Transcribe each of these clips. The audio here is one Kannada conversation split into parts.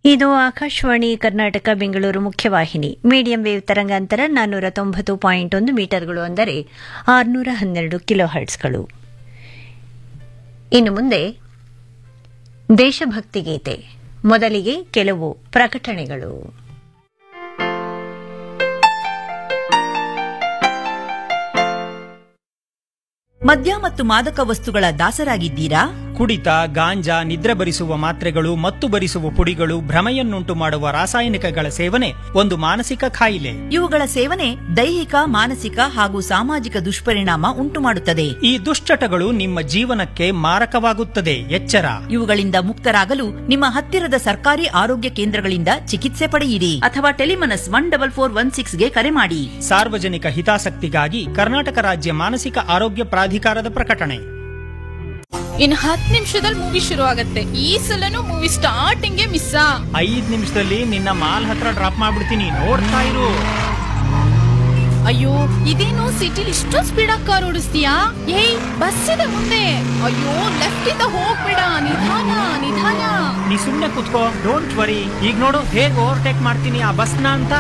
ಇದು ಆಕಾಶವಾಣಿ ಕರ್ನಾಟಕ ಬೆಂಗಳೂರು ಮುಖ್ಯವಾಹಿನಿ ಮೀಡಿಯಂ ವೇವ್ ತರಂಗಾಂತರ ನಾನ್ನೂರ ತೊಂಬತ್ತು ಪಾಯಿಂಟ್ ಒಂದು ಮೀಟರ್ಗಳು ಅಂದರೆ ಆರುನೂರ ಹನ್ನೆರಡು ಕಿಲೋ ಹರ್ಟ್ಸ್ಗಳು ಇನ್ನು ಮುಂದೆ ದೇಶಭಕ್ತಿ ಗೀತೆ ಮೊದಲಿಗೆ ಕೆಲವು ಪ್ರಕಟಣೆಗಳು ಮದ್ಯ ಮತ್ತು ಮಾದಕ ವಸ್ತುಗಳ ದಾಸರಾಗಿದ್ದೀರಾ ಕುಡಿತ ಗಾಂಜಾ ನಿದ್ರೆ ಬರಿಸುವ ಮಾತ್ರೆಗಳು ಮತ್ತು ಬರಿಸುವ ಪುಡಿಗಳು ಭ್ರಮೆಯನ್ನುಂಟು ಮಾಡುವ ರಾಸಾಯನಿಕಗಳ ಸೇವನೆ ಒಂದು ಮಾನಸಿಕ ಕಾಯಿಲೆ ಇವುಗಳ ಸೇವನೆ ದೈಹಿಕ ಮಾನಸಿಕ ಹಾಗೂ ಸಾಮಾಜಿಕ ದುಷ್ಪರಿಣಾಮ ಉಂಟುಮಾಡುತ್ತದೆ ಈ ದುಶ್ಚಟಗಳು ನಿಮ್ಮ ಜೀವನಕ್ಕೆ ಮಾರಕವಾಗುತ್ತದೆ ಎಚ್ಚರ ಇವುಗಳಿಂದ ಮುಕ್ತರಾಗಲು ನಿಮ್ಮ ಹತ್ತಿರದ ಸರ್ಕಾರಿ ಆರೋಗ್ಯ ಕೇಂದ್ರಗಳಿಂದ ಚಿಕಿತ್ಸೆ ಪಡೆಯಿರಿ ಅಥವಾ Telemanas one double four one ಸಿಕ್ಸ್ಗೆ ಕರೆ ಮಾಡಿ ಸಾರ್ವಜನಿಕ ಹಿತಾಸಕ್ತಿಗಾಗಿ ಕರ್ನಾಟಕ ರಾಜ್ಯ ಮಾನಸಿಕ ಆರೋಗ್ಯ ಪ್ರಾಧಿಕಾರದ ಪ್ರಕಟಣೆ ಇನ್ ಹತ್ತು ನಿಮಿಷದಲ್ಲಿ ಮೂವಿ ಶುರು ಆಗತ್ತೆ ಈ ಸಲನು ಮೂವಿ ಸ್ಟಾರ್ಟಿಂಗ್ ಮಿಸ್ ಐದ್ ನಿಮಿಷದಲ್ಲಿ ನಿನ್ನ ಮಾಲ್ ಹತ್ರ ಡ್ರಾಪ್ ಮಾಡ್ಬಿಡ್ತೀನಿ ನೋಡ್ತಾ ಇರು ಅಯ್ಯೋ ಇದೇನು ಸಿಟಿಲಿ ಇಷ್ಟೊಂದು ಸ್ಪೀಡ್ ಆಗಿ ಕಾರ್ ಓಡಿಸ್ತೀಯಾ ಏಯ್ ಬಸ್ ಇದೆ ಮುಂದೆ ಅಯ್ಯೋ ಲೆಫ್ಟ್ ಇಂದ ಹೋಗ್ಬೇಡ ನಿಧಾನ ನಿಧಾನ ನೀ ಸುಮ್ನೆ ಕುತ್ಕೋ ಡೋಂಟ್ ವರಿ ಈಗ ನೋಡು ಹೇಗ್ ಓವರ್ಟೇಕ್ ಮಾಡ್ತೀನಿ ಆ ಬಸ್ನ ಅಂತ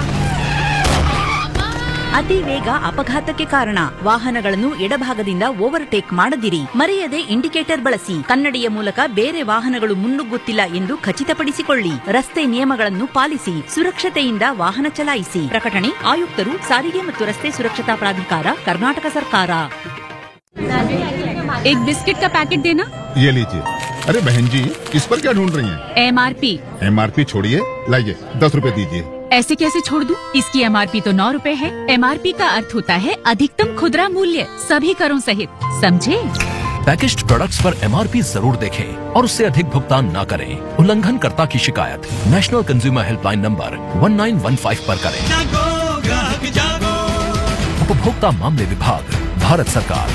ಅತಿ ವೇಗ ಅಪಘಾತಕ್ಕೆ ಕಾರಣ ವಾಹನಗಳನ್ನು ಎಡಭಾಗದಿಂದ ಓವರ್ಟೇಕ್ ಮಾಡದಿರಿ ಮರೆಯದೆ ಇಂಡಿಕೇಟರ್ ಬಳಸಿ ಕನ್ನಡಿಯ ಮೂಲಕ ಬೇರೆ ವಾಹನಗಳು ಮುನ್ನುಗ್ಗುತ್ತಿಲ್ಲ ಎಂದು ಖಚಿತಪಡಿಸಿಕೊಳ್ಳಿ ರಸ್ತೆ ನಿಯಮಗಳನ್ನು ಪಾಲಿಸಿ ಸುರಕ್ಷತೆಯಿಂದ ವಾಹನ ಚಲಾಯಿಸಿ ಪ್ರಕಟಣೆ ಆಯುಕ್ತರು ಸಾರಿಗೆ ಮತ್ತು ರಸ್ತೆ ಸುರಕ್ಷತಾ ಪ್ರಾಧಿಕಾರ ಕರ್ನಾಟಕ ಸರ್ಕಾರ एक बिस्किट का पैकेट देना ये लीजिए अरे बहन जी इस पर क्या ढूंढ रही हैं? एमआरपी एमआरपी छोड़िए लाइए दस रुपए दीजिए ऐसे कैसे छोड़ दूं? इसकी एमआरपी तो नौ रूपए है एमआरपी का अर्थ होता है अधिकतम खुदरा मूल्य सभी करों सहित समझे पैकेज्ड प्रोडक्ट्स पर एमआरपी जरूर देखें और उससे अधिक भुगतान न करें उल्लंघनकर्ता की शिकायत नेशनल कंज्यूमर हेल्पलाइन नंबर 1915 पर करें उपभोक्ता मामले विभाग भारत सरकार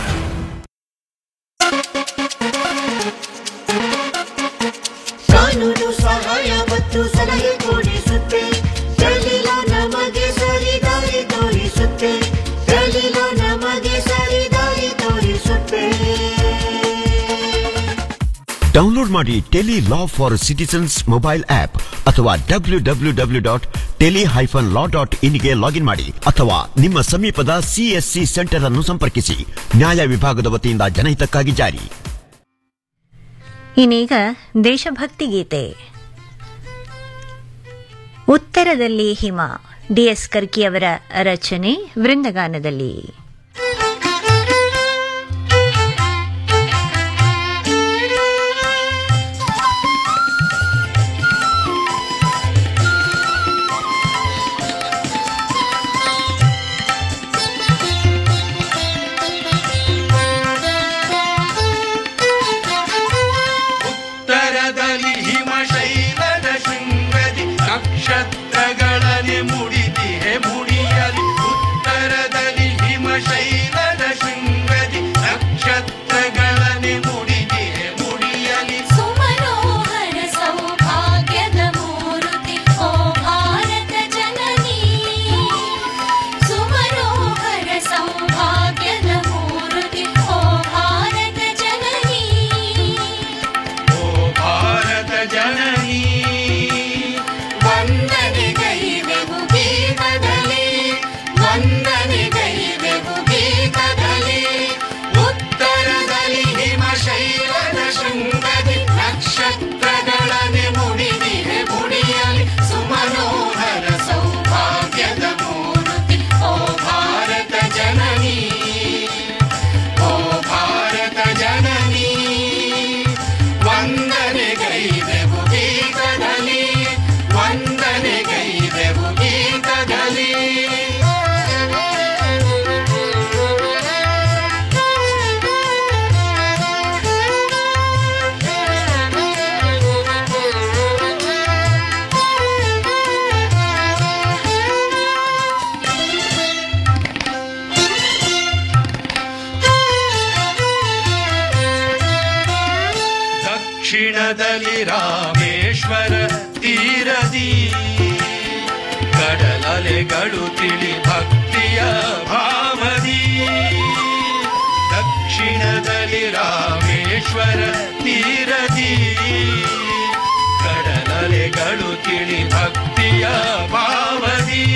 ಕಾನೂನು ಸಹಾಯ ಮತ್ತು ಸಲಹೆ ಕೊಡಿಸುತ್ತೆ ದಲಿಲ ನಮಗೆ ಸರಿ ದಾರಿ ತೋರಿಸುತ್ತೆ ದಲಿಲ ನಮಗೆ ಸರಿ ದಾರಿ ತೋರಿಸುತ್ತೆ ಡೌನ್ಲೋಡ್ ಮಾಡಿ tele law for citizens mobile app ಅಥವಾ W W W dot tele hyphen law dot ಇನ್ಗೆ ಲಾಗಿನ್ ಮಾಡಿ ಅಥವಾ ನಿಮ್ಮ ಸಮೀಪದ ಸಿಎಸ್ಸಿ ಸೆಂಟರ್ ಅನ್ನು ಸಂಪರ್ಕಿಸಿ ನ್ಯಾಯ ವಿಭಾಗದ ವತಿಯಿಂದ ಜನಹಿತಕ್ಕಾಗಿ ಜಾರಿ ಇನ್ನೀಗ ದೇಶಭಕ್ತಿ ಗೀತೆ ಉತ್ತರದಲ್ಲಿ ಹಿಮ ಡಿಎಸ್ ಕರ್ಕಿಯವರ ರಚನೆ ವೃಂದಗಾನದಲ್ಲಿ ಉತ್ತರದಲ್ಲಿ ಹಿಮಶೈಲದ ಶೃಂಗದಿ ನಕ್ಷತ್ರಗಳನೆ ಮುಡಿದಿಹೆ ಮುಡಿಯಲಿ ಉತ್ತರದಲ್ಲಿ ಹಿಮಶೈಲದ ಶೃಂಗದಿ ನಕ್ಷತ್ರಗಳನೆ ಮುಡಿದಿಹೆ ಮುಡಿಯಲಿ ಸುಮನೋಹರ ಸೌಭಾಗ್ಯದ ಮೂರುತಿ ಓ ಭಾರತ ಜನನಿ ಸುಮನೋಹರ ಸೌಭಾಗ್ಯದ ಮೂರುತಿ ಓ ಭಾರತ ಜನನಿ ಓ ಭಾರತ ಜನನಿ ವಂದನೆಗೈವೆವು ಗೀತದಲ್ಲಿ ವಂದನೆಗೈವೆವು ಗೀತದಲ್ಲಿ ಉತ್ತರದಲ್ಲಿ ಹಿಮಶೈಲದ ಶೃಂಗದಿ ನಕ್ಷತ್ರಗಳನೆ ಮುಡಿದಿಹೆ ಮುಡಿಯಲಿ ಸುಮನೋಹರ ಸೌಭಾಗ್ಯದ ಮೂರುತಿ ಓ ಭಾರತ ಜನನಿ ಓ ಭಾರತ ಜನನಿ ವಂದನೆಗೈದೆವು ಗೀತದಲ್ಲಿ ವಂದನೆಗೈದೆವು ಗೀತದಲ್ಲಿ ದಕ್ಷಿಣದಲ್ಲಿ ರಾಮೇಶ್ವರ ತೀರದಿ ಕಡಲಲೆಗಳು ತಿಳಿ ಭಕ್ತಿಯ ಭಾಮದಿ ದಕ್ಷಿಣದಲ್ಲಿ ರಾಮೇಶ್ವರ ತೀರದಿ ಕಡಲಲೆಗಳು ತಿಳಿ ಭಕ್ತಿಯ ಭಾವದಿ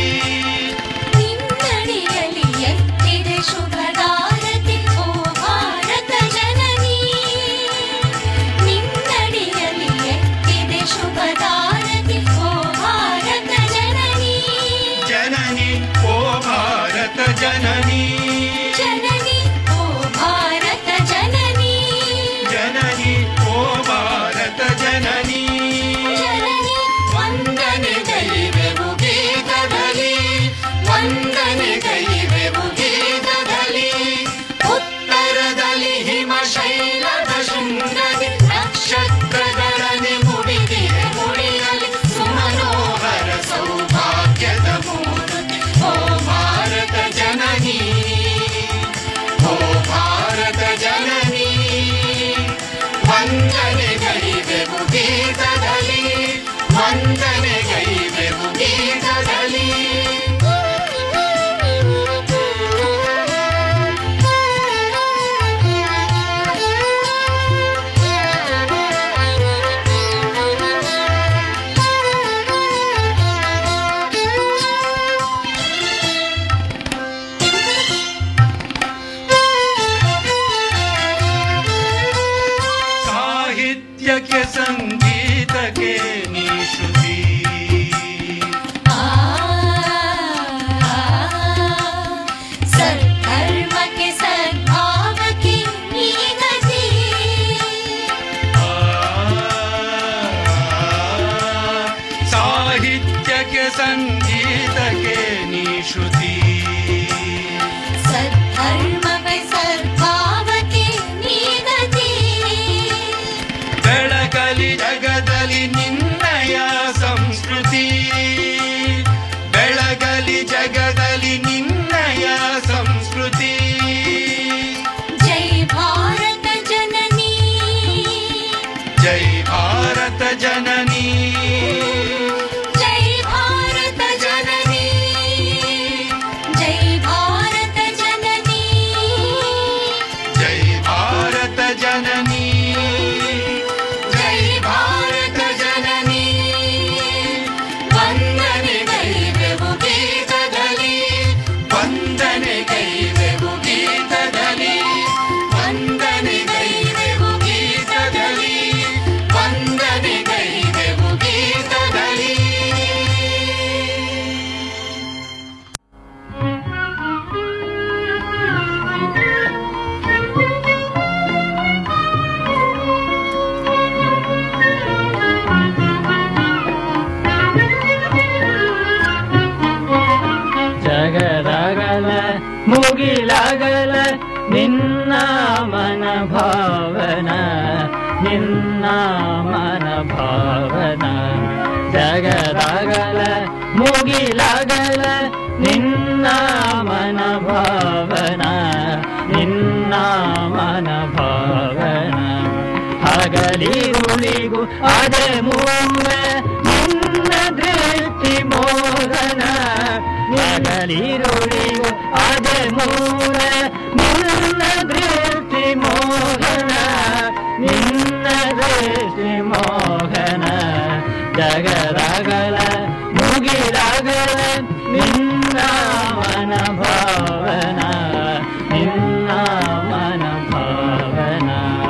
ನಿನ್ನಡಿಯಲ್ಲಿ ಎತ್ತಿದೆ ಶುಭದಾರತಿ ಓ ಭಾರತ ಜನನಿ ನಿನ್ನಡಿಯಲ್ಲಿ ಎತ್ತಿದೆ ಶುಭದಾರತಿ ಓ ಭಾರತ ಜನನಿ ಜನನಿ ಓ ಭಾರತ ಜನನಿ ಜನನಿ ಓ ಭಾರತ ಜನನಿ ಜನನಿ ಓ ಭಾರತ ಜನನಿ ಜನನಿ ವಂದನೆ ಗೈವೆವು ಗೀತದಲ್ಲಿ ವಂದನೆ ಗೈವೆವು ಗೀತದಲ್ಲಿ ಉತ್ತರದಲ್ಲಿ ಹಿಮಶೈಲದ ಶೃಂಗದಿ ನಕ್ಷತ್ರಗಳನೆ ಮುಡಿದಿರೆ ಮುಡಿಯಲಿ ಸುಮನೋಹರ ಸೌಭಾಗ್ಯದ ಮೂರ್ತಿ ಓ ಭಾರತ ಜನನಿ ಓ ಭಾರತ ಜನನಿ ವಂದನೆ ಗೈವೆವು ಗೀತದಲ್ಲಿ ವಂದನೆ ಗೈವೆವು ಗೀತದಲ್ಲಿ ಸಾಹಿತ್ಯಕ್ಕೆ ಸಂಗೀತಕ್ಕೆ ನೀ ಶ್ರುತಿ ಸದ್ಧರ್ಮಕ್ಕೆ ಸದ್ಭಾವಕ್ಕೆ ನೀ ಗತಿ ಸಾಹಿತ್ಯಕ್ಕೆ ಸಂಗೀತಕ್ಕೆ ನೀ ಶ್ರುತಿ ಸದ್ಧರ್ಮಕ್ಕೆ ಸದ್ಭಾವಕ್ಕೆ ನೀ ಗತಿ ಬೆಳಕಲಿ ಜಗದಲ್ಲಿ ನಿನ್ನಯ ಸಂಸ್ಕೃತಿ ಬೆಳಗಲಿ ಜಗದಲ್ಲಿ ನಿನ್ನಯ ಸಂಸ್ಕೃತಿ ಜೈ ಭಾರತ ಜನನಿ ಜೈ ಭಾರತ ಜನನಿ ಜೈ ಭಾರತ ಜನನಿ ಜೈ ಭಾರತ ಜನನಿ ಜೈ ಭಾರತ ಜನನಿ ಜೈ ಭಾರತ ಜನನಿ ವಂದನೆ ಗೈವೆವು ಗೀತದಲ್ಲಿ ವಂದನೆ ಗೈವೆವು ಗೀತದಲ್ಲಿ ವಂದನೆ ಗೈವೆವು ಗೀತದಲ್ಲಿ ವಂದನೆ ಗೈವೆವು ಗೀತದಲ್ಲಿ ಜಗದಗಲ ಮುಗಿಲಗಲ ನಿನ್ನ ಮನ ಭಾವನ ನಿನ್ನ ಮನ ಭಾವನ ಜಗದಗಲ ಮುಗಿಲಗಲ ನಿನ್ನ ಮನ ಭಾವನ ನಿನ್ನ ಮನ ಭಾವನ ಹಗಲಿರುಳಿಗೂ ಅದೇ ಮೂಲ ನಿನ್ನ ದೃಷ್ಟಿ ಮೋಹನ ಹಗಲಿರುಳಿಗೂ ಅದೇ ಮೂಲ ನಿನ್ನ ದೃಷ್ಟಿ ಮೋಹನ ನಿನ್ನ ದೃಷ್ಟಿ ಮೋಹನ ಜಗದಗಲ ಮುಗಿಲಗಲ ನಿನ್ನ ಮನ ಭಾವನ ನಿನ್ನ ಮನ ಭಾವನ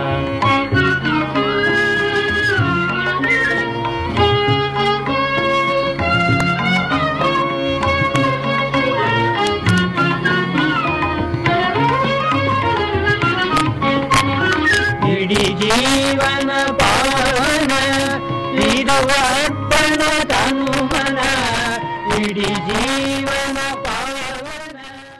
ಇಡೀ ಜೀವನ ಪಾವನ ಇದು ಅರ್ಪಣ ತನುಮನ ಇಡೀ ಜೀವನ ಪಾವನ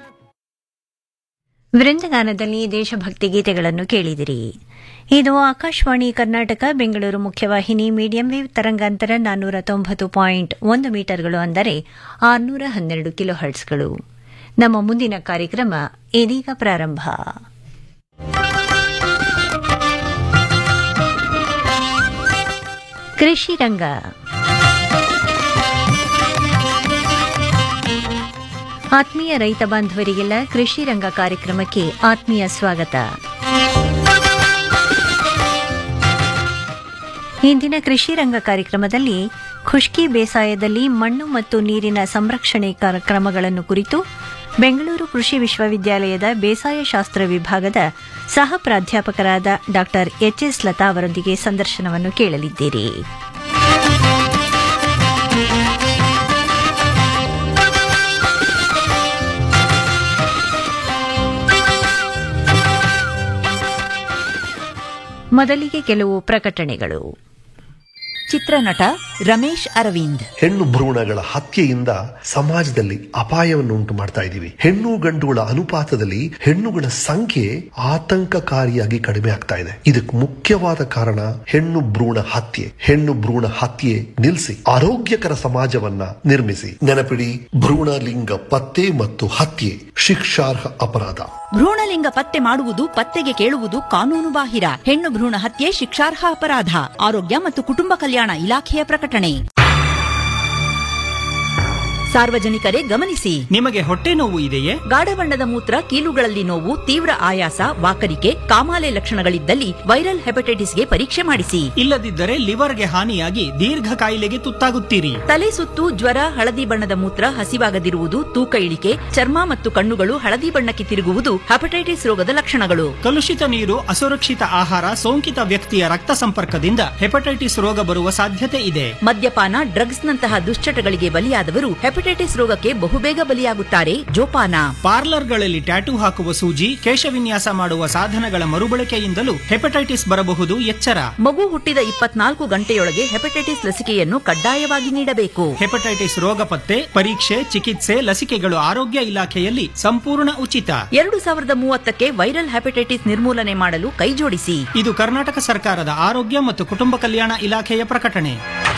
ವೃಂದಗಾನದಲ್ಲಿ ದೇಶಭಕ್ತಿ ಗೀತೆಗಳನ್ನು ಕೇಳಿದಿರಿ ಇದು ಆಕಾಶವಾಣಿ ಕರ್ನಾಟಕ ಬೆಂಗಳೂರು ಮುಖ್ಯವಾಹಿನಿ ಮೀಡಿಯಂ ವೇವ್ ತರಂಗಾಂತರ ನಾನ್ನೂರ ತೊಂಬತ್ತು ಪಾಯಿಂಟ್ ಒಂದು ಮೀಟರ್ಗಳು ಅಂದರೆ ಆರುನೂರ ಹನ್ನೆರಡು ಕಿಲೋ ಹರ್ಟ್ಸ್ಗಳು ನಮ್ಮ ಮುಂದಿನ ಕಾರ್ಯಕ್ರಮ ಇದೀಗ ಪ್ರಾರಂಭ ಕೃಷಿ ರಂಗ ಆತ್ಮೀಯ ರೈತ ಬಾಂಧವರಿಗೆಲ್ಲ ಕೃಷಿ ರಂಗ ಕಾರ್ಯಕ್ರಮಕ್ಕೆ ಆತ್ಮೀಯ ಸ್ವಾಗತ ಇಂದಿನ ಕೃಷಿ ರಂಗ ಕಾರ್ಯಕ್ರಮದಲ್ಲಿ ಖುಷ್ಕಿ ಬೇಸಾಯದಲ್ಲಿ ಮಣ್ಣು ಮತ್ತು ನೀರಿನ ಸಂರಕ್ಷಣೆ ಕಾರ್ಯಕ್ರಮಗಳನ್ನು ಕುರಿತು ಬೆಂಗಳೂರು ಕೃಷಿ ವಿಶ್ವವಿದ್ಯಾಲಯದ ಬೇಸಾಯ ಶಾಸ್ತ್ರ ವಿಭಾಗದ ಸಹ ಪ್ರಾಧ್ಯಾಪಕರಾದ ಡಾ ಎಚ್ಎಸ್ ಲತಾ ಅವರೊಂದಿಗೆ ಸಂದರ್ಶನವನ್ನು ಕೇಳಲಿದ್ದೀರಿ ಮೊದಲಿಗೆ ಕೆಲವು ಪ್ರಕಟಣೆಗಳು ಚಿತ್ರನಟ ರಮೇಶ್ ಅರವಿಂದ್ ಹೆಣ್ಣು ಭ್ರೂಣಗಳ ಹತ್ಯೆಯಿಂದ ಸಮಾಜದಲ್ಲಿ ಅಪಾಯವನ್ನು ಉಂಟು ಮಾಡ್ತಾ ಇದ್ದೀವಿ ಹೆಣ್ಣು ಗಂಡುಗಳ ಅನುಪಾತದಲ್ಲಿ ಹೆಣ್ಣುಗಳ ಸಂಖ್ಯೆ ಆತಂಕಕಾರಿಯಾಗಿ ಕಡಿಮೆ ಆಗ್ತಾ ಇದೆ ಇದಕ್ಕೆ ಮುಖ್ಯವಾದ ಕಾರಣ ಹೆಣ್ಣು ಭ್ರೂಣ ಹತ್ಯೆ ಹೆಣ್ಣು ಭ್ರೂಣ ಹತ್ಯೆ ನಿಲ್ಲಿಸಿ ಆರೋಗ್ಯಕರ ಸಮಾಜವನ್ನ ನಿರ್ಮಿಸಿ ನೆನಪಿಡಿ ಭ್ರೂಣ ಲಿಂಗ ಪತ್ತೆ ಮತ್ತು ಹತ್ಯೆ ಶಿಕ್ಷಾರ್ಹ ಅಪರಾಧ ಭ್ರೂಣಲಿಂಗ ಪತ್ತೆ ಮಾಡುವುದು ಪತ್ತೆಗೆ ಕೇಳುವುದು ಕಾನೂನು ಬಾಹಿರ ಹೆಣ್ಣು ಭ್ರೂಣ ಹತ್ಯೆ ಶಿಕ್ಷಾರ್ಹ ಅಪರಾಧ ಆರೋಗ್ಯ ಮತ್ತು ಕುಟುಂಬ ಕಲ್ಯಾಣ ಇಲಾಖೆಯ ಪ್ರಕಟಣೆ ಸಾರ್ವಜನಿಕರೇ ಗಮನಿಸಿ ನಿಮಗೆ ಹೊಟ್ಟೆ ನೋವು ಇದೆಯೇ ಗಾಢ ಬಣ್ಣದ ಮೂತ್ರ ಕೀಲುಗಳಲ್ಲಿ ನೋವು ತೀವ್ರ ಆಯಾಸ ವಾಕರಿಕೆ ಕಾಮಾಲೆ ಲಕ್ಷಣಗಳಿದ್ದಲ್ಲಿ ವೈರಲ್ ಹೆಪಟೈಟಿಸ್ಗೆ ಪರೀಕ್ಷೆ ಮಾಡಿಸಿ ಇಲ್ಲದಿದ್ದರೆ ಲಿವರ್ಗೆ ಹಾನಿಯಾಗಿ ದೀರ್ಘ ಕಾಯಿಲೆಗೆ ತುತ್ತಾಗುತ್ತೀರಿ ತಲೆ ಸುತ್ತು ಜ್ವರ ಹಳದಿ ಬಣ್ಣದ ಮೂತ್ರ ಹಸಿವಾಗದಿರುವುದು ತೂಕ ಇಳಿಕೆ ಚರ್ಮ ಮತ್ತು ಕಣ್ಣುಗಳು ಹಳದಿ ಬಣ್ಣಕ್ಕೆ ತಿರುಗುವುದು ಹೆಪಟೈಟಿಸ್ ರೋಗದ ಲಕ್ಷಣಗಳು ಕಲುಷಿತ ನೀರು ಅಸುರಕ್ಷಿತ ಆಹಾರ ಸೋಂಕಿತ ವ್ಯಕ್ತಿಯ ರಕ್ತ ಸಂಪರ್ಕದಿಂದ ಹೆಪಟೈಟಿಸ್ ರೋಗ ಬರುವ ಸಾಧ್ಯತೆ ಇದೆ ಮದ್ಯಪಾನ ಡ್ರಗ್ಸ್ ನಂತಹ ದುಶ್ಚಟಗಳಿಗೆ ಬಲಿಯಾದವರು ಹೆಪಟೈಟಿಸ್ ರೋಗಕ್ಕೆ ಬಹುಬೇಗ ಬಲಿಯಾಗುತ್ತಾರೆ ಜೋಪಾನ ಪಾರ್ಲರ್ಗಳಲ್ಲಿ ಟ್ಯಾಟೂ ಹಾಕುವ ಸೂಜಿ ಕೇಶವಿನ್ಯಾಸ ಮಾಡುವ ಸಾಧನಗಳ ಮರುಬಳಕೆಯಿಂದಲೂ ಹೆಪಟೈಟಿಸ್ ಬರಬಹುದು ಎಚ್ಚರ ಮಗು ಹುಟ್ಟಿದ ಇಪ್ಪತ್ನಾಲ್ಕು ಗಂಟೆಯೊಳಗೆ ಹೆಪಟೈಟಿಸ್ ಲಸಿಕೆಯನ್ನು ಕಡ್ಡಾಯವಾಗಿ ನೀಡಬೇಕು ಹೆಪಟೈಟಿಸ್ ರೋಗ ಪತ್ತೆ ಪರೀಕ್ಷೆ ಚಿಕಿತ್ಸೆ ಲಸಿಕೆಗಳು ಆರೋಗ್ಯ ಇಲಾಖೆಯಲ್ಲಿ ಸಂಪೂರ್ಣ ಉಚಿತ ಎರಡು ಸಾವಿರದ ಮೂವತ್ತಕ್ಕೆ ವೈರಲ್ ಹೆಪಟೈಟಿಸ್ ನಿರ್ಮೂಲನೆ ಮಾಡಲು ಕೈಜೋಡಿಸಿ ಇದು ಕರ್ನಾಟಕ ಸರ್ಕಾರದ ಆರೋಗ್ಯ ಮತ್ತು ಕುಟುಂಬ ಕಲ್ಯಾಣ ಇಲಾಖೆಯ ಪ್ರಕಟಣೆ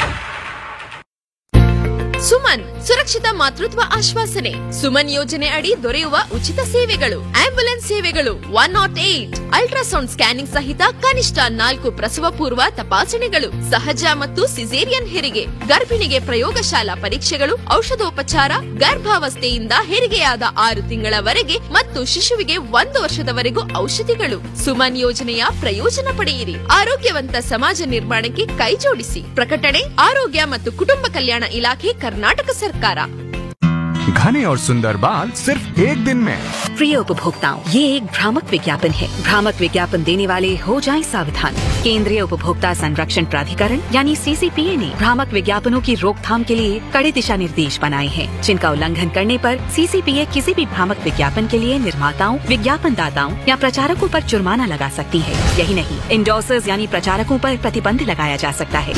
ಸುಮನ್ ಸುರಕ್ಷಿತ ಮಾತೃತ್ವ ಆಶ್ವಾಸನೆ ಸುಮನ್ ಯೋಜನೆ ಅಡಿ ದೊರೆಯುವ ಉಚಿತ ಸೇವೆಗಳು ಆಂಬ್ಯುಲೆನ್ಸ್ ಸೇವೆಗಳು one nought eight ultrasound scanning ಸಹಿತ ಕನಿಷ್ಠ ನಾಲ್ಕು ಪ್ರಸವ ಪೂರ್ವ ತಪಾಸಣೆಗಳು ಸಹಜ ಮತ್ತು ಸಿಸೇರಿಯನ್ ಹೆರಿಗೆ ಗರ್ಭಿಣಿಗೆ ಪ್ರಯೋಗಶಾಲಾ ಪರೀಕ್ಷೆಗಳು ಔಷಧೋಪಚಾರ ಗರ್ಭಾವಸ್ಥೆಯಿಂದ ಹೆರಿಗೆಯಾದ ಆರು ತಿಂಗಳವರೆಗೆ ಮತ್ತು ಶಿಶುವಿಗೆ ಒಂದು ವರ್ಷದವರೆಗೂ ಔಷಧಿಗಳು ಸುಮನ್ ಯೋಜನೆಯ ಪ್ರಯೋಜನ ಪಡೆಯಿರಿ ಆರೋಗ್ಯವಂತ ಸಮಾಜ ನಿರ್ಮಾಣಕ್ಕೆ ಕೈಜೋಡಿಸಿ ಪ್ರಕಟಣೆ ಆರೋಗ್ಯ ಮತ್ತು ಕುಟುಂಬ ಕಲ್ಯಾಣ ಇಲಾಖೆ ಕರ್ನಾಟಕ ಸರ್ಕಾರ घने और सुंदर बाल सिर्फ एक दिन में प्रिय उपभोक्ताओं ये एक भ्रामक विज्ञापन है भ्रामक विज्ञापन देने वाले हो जाएं सावधान केंद्रीय उपभोक्ता संरक्षण प्राधिकरण यानी सीसीपीए ने भ्रामक विज्ञापनों की रोकथाम के लिए कड़े दिशा निर्देश बनाए हैं जिनका उल्लंघन करने पर सीसीपीए किसी भी भ्रामक विज्ञापन के लिए निर्माताओं विज्ञापन दाताओं या प्रचारकों पर जुर्माना लगा सकती है यही नहीं इंडोसर्स यानी प्रचारकों पर प्रतिबंध लगाया जा सकता है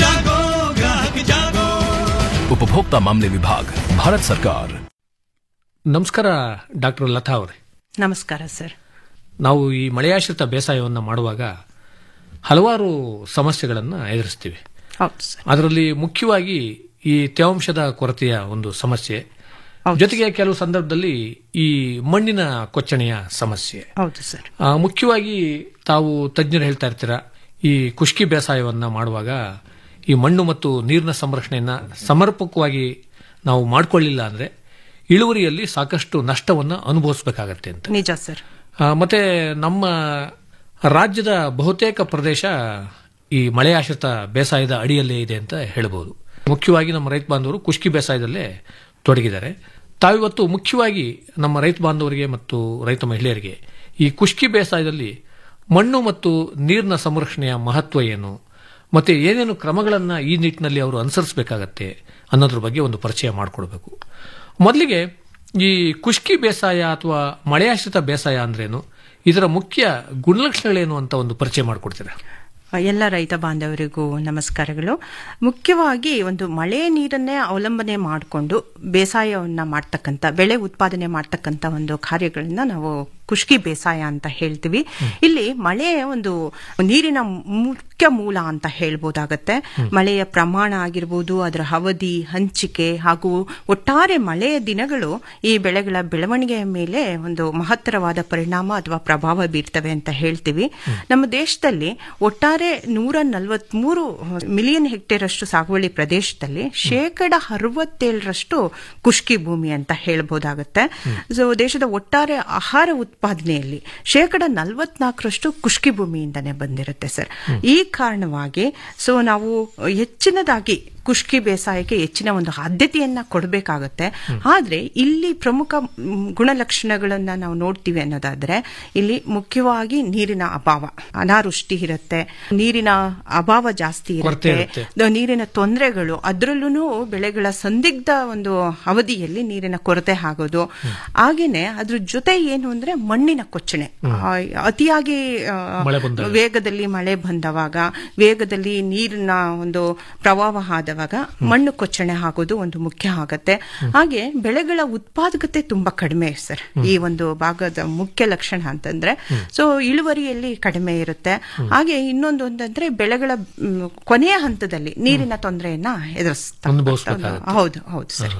उपभोक्ता मामले विभाग भारत सरकार ನಮಸ್ಕಾರ ಡಾಕ್ಟರ್ ಲತಾ ಅವರೇ ನಮಸ್ಕಾರ ಸರ್ ನಾವು ಈ ಮಳೆಯಾಶ್ರಿತ ಬೇಸಾಯವನ್ನು ಮಾಡುವಾಗ ಹಲವಾರು ಸಮಸ್ಯೆಗಳನ್ನು ಎದುರಿಸ್ತೀವಿ ಹೌದು ಸರ್ ಅದರಲ್ಲಿ ಮುಖ್ಯವಾಗಿ ಈ ತೇವಾಂಶದ ಕೊರತೆಯ ಒಂದು ಸಮಸ್ಯೆ ಜೊತೆಗೆ ಕೆಲವು ಸಂದರ್ಭದಲ್ಲಿ ಈ ಮಣ್ಣಿನ ಕೊಚ್ಚಣೆಯ ಸಮಸ್ಯೆ ಹೌದು ಸರ್ ಆ, ಮುಖ್ಯವಾಗಿ ತಾವು ತಜ್ಞರು ಹೇಳ್ತಾ ಇರ್ತೀರಾ ಈ ಕುಷ್ಕಿ ಬೇಸಾಯವನ್ನ ಮಾಡುವಾಗ ಈ ಮಣ್ಣು ಮತ್ತು ನೀರಿನ ಸಂರಕ್ಷಣೆಯನ್ನ ಸಮರ್ಪಕವಾಗಿ ನಾವು ಮಾಡಿಕೊಳ್ಳಿಲ್ಲ ಅಂದ್ರೆ ಇಳುವರಿಯಲ್ಲಿ ಸಾಕಷ್ಟು ನಷ್ಟವನ್ನ ಅನುಭವಿಸಬೇಕಾಗತ್ತೆ ಅಂತ ನಿಜ ಸರ್ ಆ, ಮತ್ತೆ ನಮ್ಮ ರಾಜ್ಯದ ಬಹುತೇಕ ಪ್ರದೇಶ ಈ ಮಳೆ ಆಶ್ರಿತ ಬೇಸಾಯದ ಅಡಿಯಲ್ಲೇ ಇದೆ ಅಂತ ಹೇಳಬಹುದು ಮುಖ್ಯವಾಗಿ ನಮ್ಮ ರೈತ ಬಾಂಧವರು ಕುಷ್ಕಿ ಬೇಸಾಯದಲ್ಲೇ ತೊಡಗಿದ್ದಾರೆ ತಾವಿವತ್ತು ಮುಖ್ಯವಾಗಿ ನಮ್ಮ ರೈತ ಬಾಂಧವರಿಗೆ ಮತ್ತು ರೈತ ಮಹಿಳೆಯರಿಗೆ ಈ ಕುಷ್ಕಿ ಬೇಸಾಯದಲ್ಲಿ ಮಣ್ಣು ಮತ್ತು ನೀರಿನ ಸಂರಕ್ಷಣೆಯ ಮಹತ್ವ ಏನು ಮತ್ತೆ ಏನೇನು ಕ್ರಮಗಳನ್ನ ಈ ನಿಟ್ಟಿನಲ್ಲಿ ಅವರು ಅನುಸರಿಸಬೇಕಾಗತ್ತೆ ಅನ್ನೋದ್ರ ಬಗ್ಗೆ ಒಂದು ಪರಿಚಯ ಮಾಡಿಕೊಡ್ಬೇಕು ಮೊದಲಿಗೆ ಈ ಕುಷ್ಕಿ ಬೇಸಾಯ ಅಥವಾ ಮಳೆಯಾಶ್ರಿತ ಬೇಸಾಯ ಅಂದ್ರೇನು ಇದರ ಮುಖ್ಯ ಗುಣಲಕ್ಷಣಗಳೇನು ಅಂತ ಒಂದು ಪರಿಚಯ ಮಾಡಿಕೊಡ್ತೀರಾ ಎಲ್ಲ ರೈತ ಬಾಂಧವರಿಗೂ ನಮಸ್ಕಾರಗಳು ಮುಖ್ಯವಾಗಿ ಒಂದು ಮಳೆ ನೀರನ್ನೇ ಅವಲಂಬನೆ ಮಾಡಿಕೊಂಡು ಬೇಸಾಯವನ್ನ ಮಾಡ್ತಕ್ಕಂಥ ಬೆಳೆ ಉತ್ಪಾದನೆ ಮಾಡ್ತಕ್ಕಂಥ ಒಂದು ಕಾರ್ಯಗಳನ್ನ ನಾವು ಕುಷ್ಕಿ ಬೇಸಾಯ ಅಂತ ಹೇಳ್ತೀವಿ ಇಲ್ಲಿ ಮಳೆ ಒಂದು ನೀರಿನ ಮುಖ್ಯ ಮೂಲ ಅಂತ ಹೇಳ್ಬೋದಾಗತ್ತೆ ಮಳೆಯ ಪ್ರಮಾಣ ಆಗಿರ್ಬೋದು ಅದರ ಅವಧಿ ಹಂಚಿಕೆ ಹಾಗೂ ಒಟ್ಟಾರೆ ಮಳೆಯ ದಿನಗಳು ಈ ಬೆಳೆಗಳ ಬೆಳವಣಿಗೆಯ ಮೇಲೆ ಒಂದು ಮಹತ್ತರವಾದ ಪರಿಣಾಮ ಅಥವಾ ಪ್ರಭಾವ ಬೀರ್ತವೆ ಅಂತ ಹೇಳ್ತೀವಿ ನಮ್ಮ ದೇಶದಲ್ಲಿ ಒಟ್ಟಾರೆ ನೂರ ನಲವತ್ಮೂರು ಮಿಲಿಯನ್ ಹೆಕ್ಟೇರ್ ಅಷ್ಟು ಸಾಗುವಳಿ ಪ್ರದೇಶದಲ್ಲಿ ಶೇಕಡ ಅರವತ್ತೇಳರಷ್ಟು ಕುಷ್ಕಿ ಭೂಮಿ ಅಂತ ಹೇಳ್ಬೋದಾಗತ್ತೆ ಸೊ ದೇಶದ ಒಟ್ಟಾರೆ ಆಹಾರ ಉತ್ಪಾದನೆ ಉತ್ಪಾದನೆಯಲ್ಲಿ ಶೇಕಡ ನಲವತ್ನಾಲ್ಕರಷ್ಟು ಖುಷ್ಕಿ ಭೂಮಿಯಿಂದನೇ ಬಂದಿರುತ್ತೆ ಸರ್ ಈ ಕಾರಣವಾಗಿ ಸೊ ನಾವು ಹೆಚ್ಚಿನದಾಗಿ ಖುಷ್ಕಿ ಬೇಸಾಯಕ್ಕೆ ಹೆಚ್ಚಿನ ಒಂದು ಆದ್ಯತೆಯನ್ನ ಕೊಡಬೇಕಾಗುತ್ತೆ ಆದ್ರೆ ಇಲ್ಲಿ ಪ್ರಮುಖ ಮ್, ಗುಣಲಕ್ಷಣಗಳನ್ನ ನಾವು ನೋಡ್ತೀವಿ ಅನ್ನೋದಾದ್ರೆ ಇಲ್ಲಿ ಮುಖ್ಯವಾಗಿ ನೀರಿನ ಅಭಾವ ಅನಾವೃಷ್ಟಿ ಇರುತ್ತೆ ನೀರಿನ ಅಭಾವ ಜಾಸ್ತಿ ಕೊರತೆ ಇರುತ್ತೆ ಇರುತ್ತೆ. ದ- ನೀರಿನ ತೊಂದರೆಗಳು ಅದರಲ್ಲೂ ಬೆಳೆಗಳ ಸಂದಿಗ್ಧ ಒಂದು ಅವಧಿಯಲ್ಲಿ ನೀರಿನ ಕೊರತೆ ಆಗೋದು ಹಾಗೇನೆ ಅದ್ರ ಜೊತೆ ಏನು ಅಂದ್ರೆ ಮಣ್ಣಿನ ಕೊಚ್ಚಣೆ ಆ, ಅತಿಯಾಗಿ ಆ, ಮಳೆ ಬಂದಾಗ. ವೇಗದಲ್ಲಿ ಮಳೆ ಬಂದವಾಗ ವೇಗದಲ್ಲಿ ನೀರಿನ ಒಂದು ಪ್ರವಾಹ ಆದವಾಗ ಮಣ್ಣು ಕೊಚ್ಚಣೆ ಆಗೋದು ಒಂದು ಮುಖ್ಯ ಆಗತ್ತೆ ಹಾಗೆ ಬೆಳೆಗಳ ಉತ್ಪಾದಕತೆ ತುಂಬಾ ಕಡಿಮೆ ಸರ್ ಈ ಒಂದು ಭಾಗದ ಮುಖ್ಯ ಲಕ್ಷಣ ಅಂತಂದ್ರೆ ಸೊ ಇಳುವರಿಯಲ್ಲಿ ಕಡಿಮೆ ಇರುತ್ತೆ ಹಾಗೆ ಇನ್ನೊಂದು ಅಂತಂದ್ರೆ ಬೆಳೆಗಳ ಮ್, ಕೊನೆಯ ಹಂತದಲ್ಲಿ ನೀರಿನ ತೊಂದರೆಯನ್ನ ಎದುರಿಸ್ತಾ ಅನುಭವಿಸ್ಬೇಕಾಗತ್ತೆ. ಹೌದು ಹೌದು ಸರ್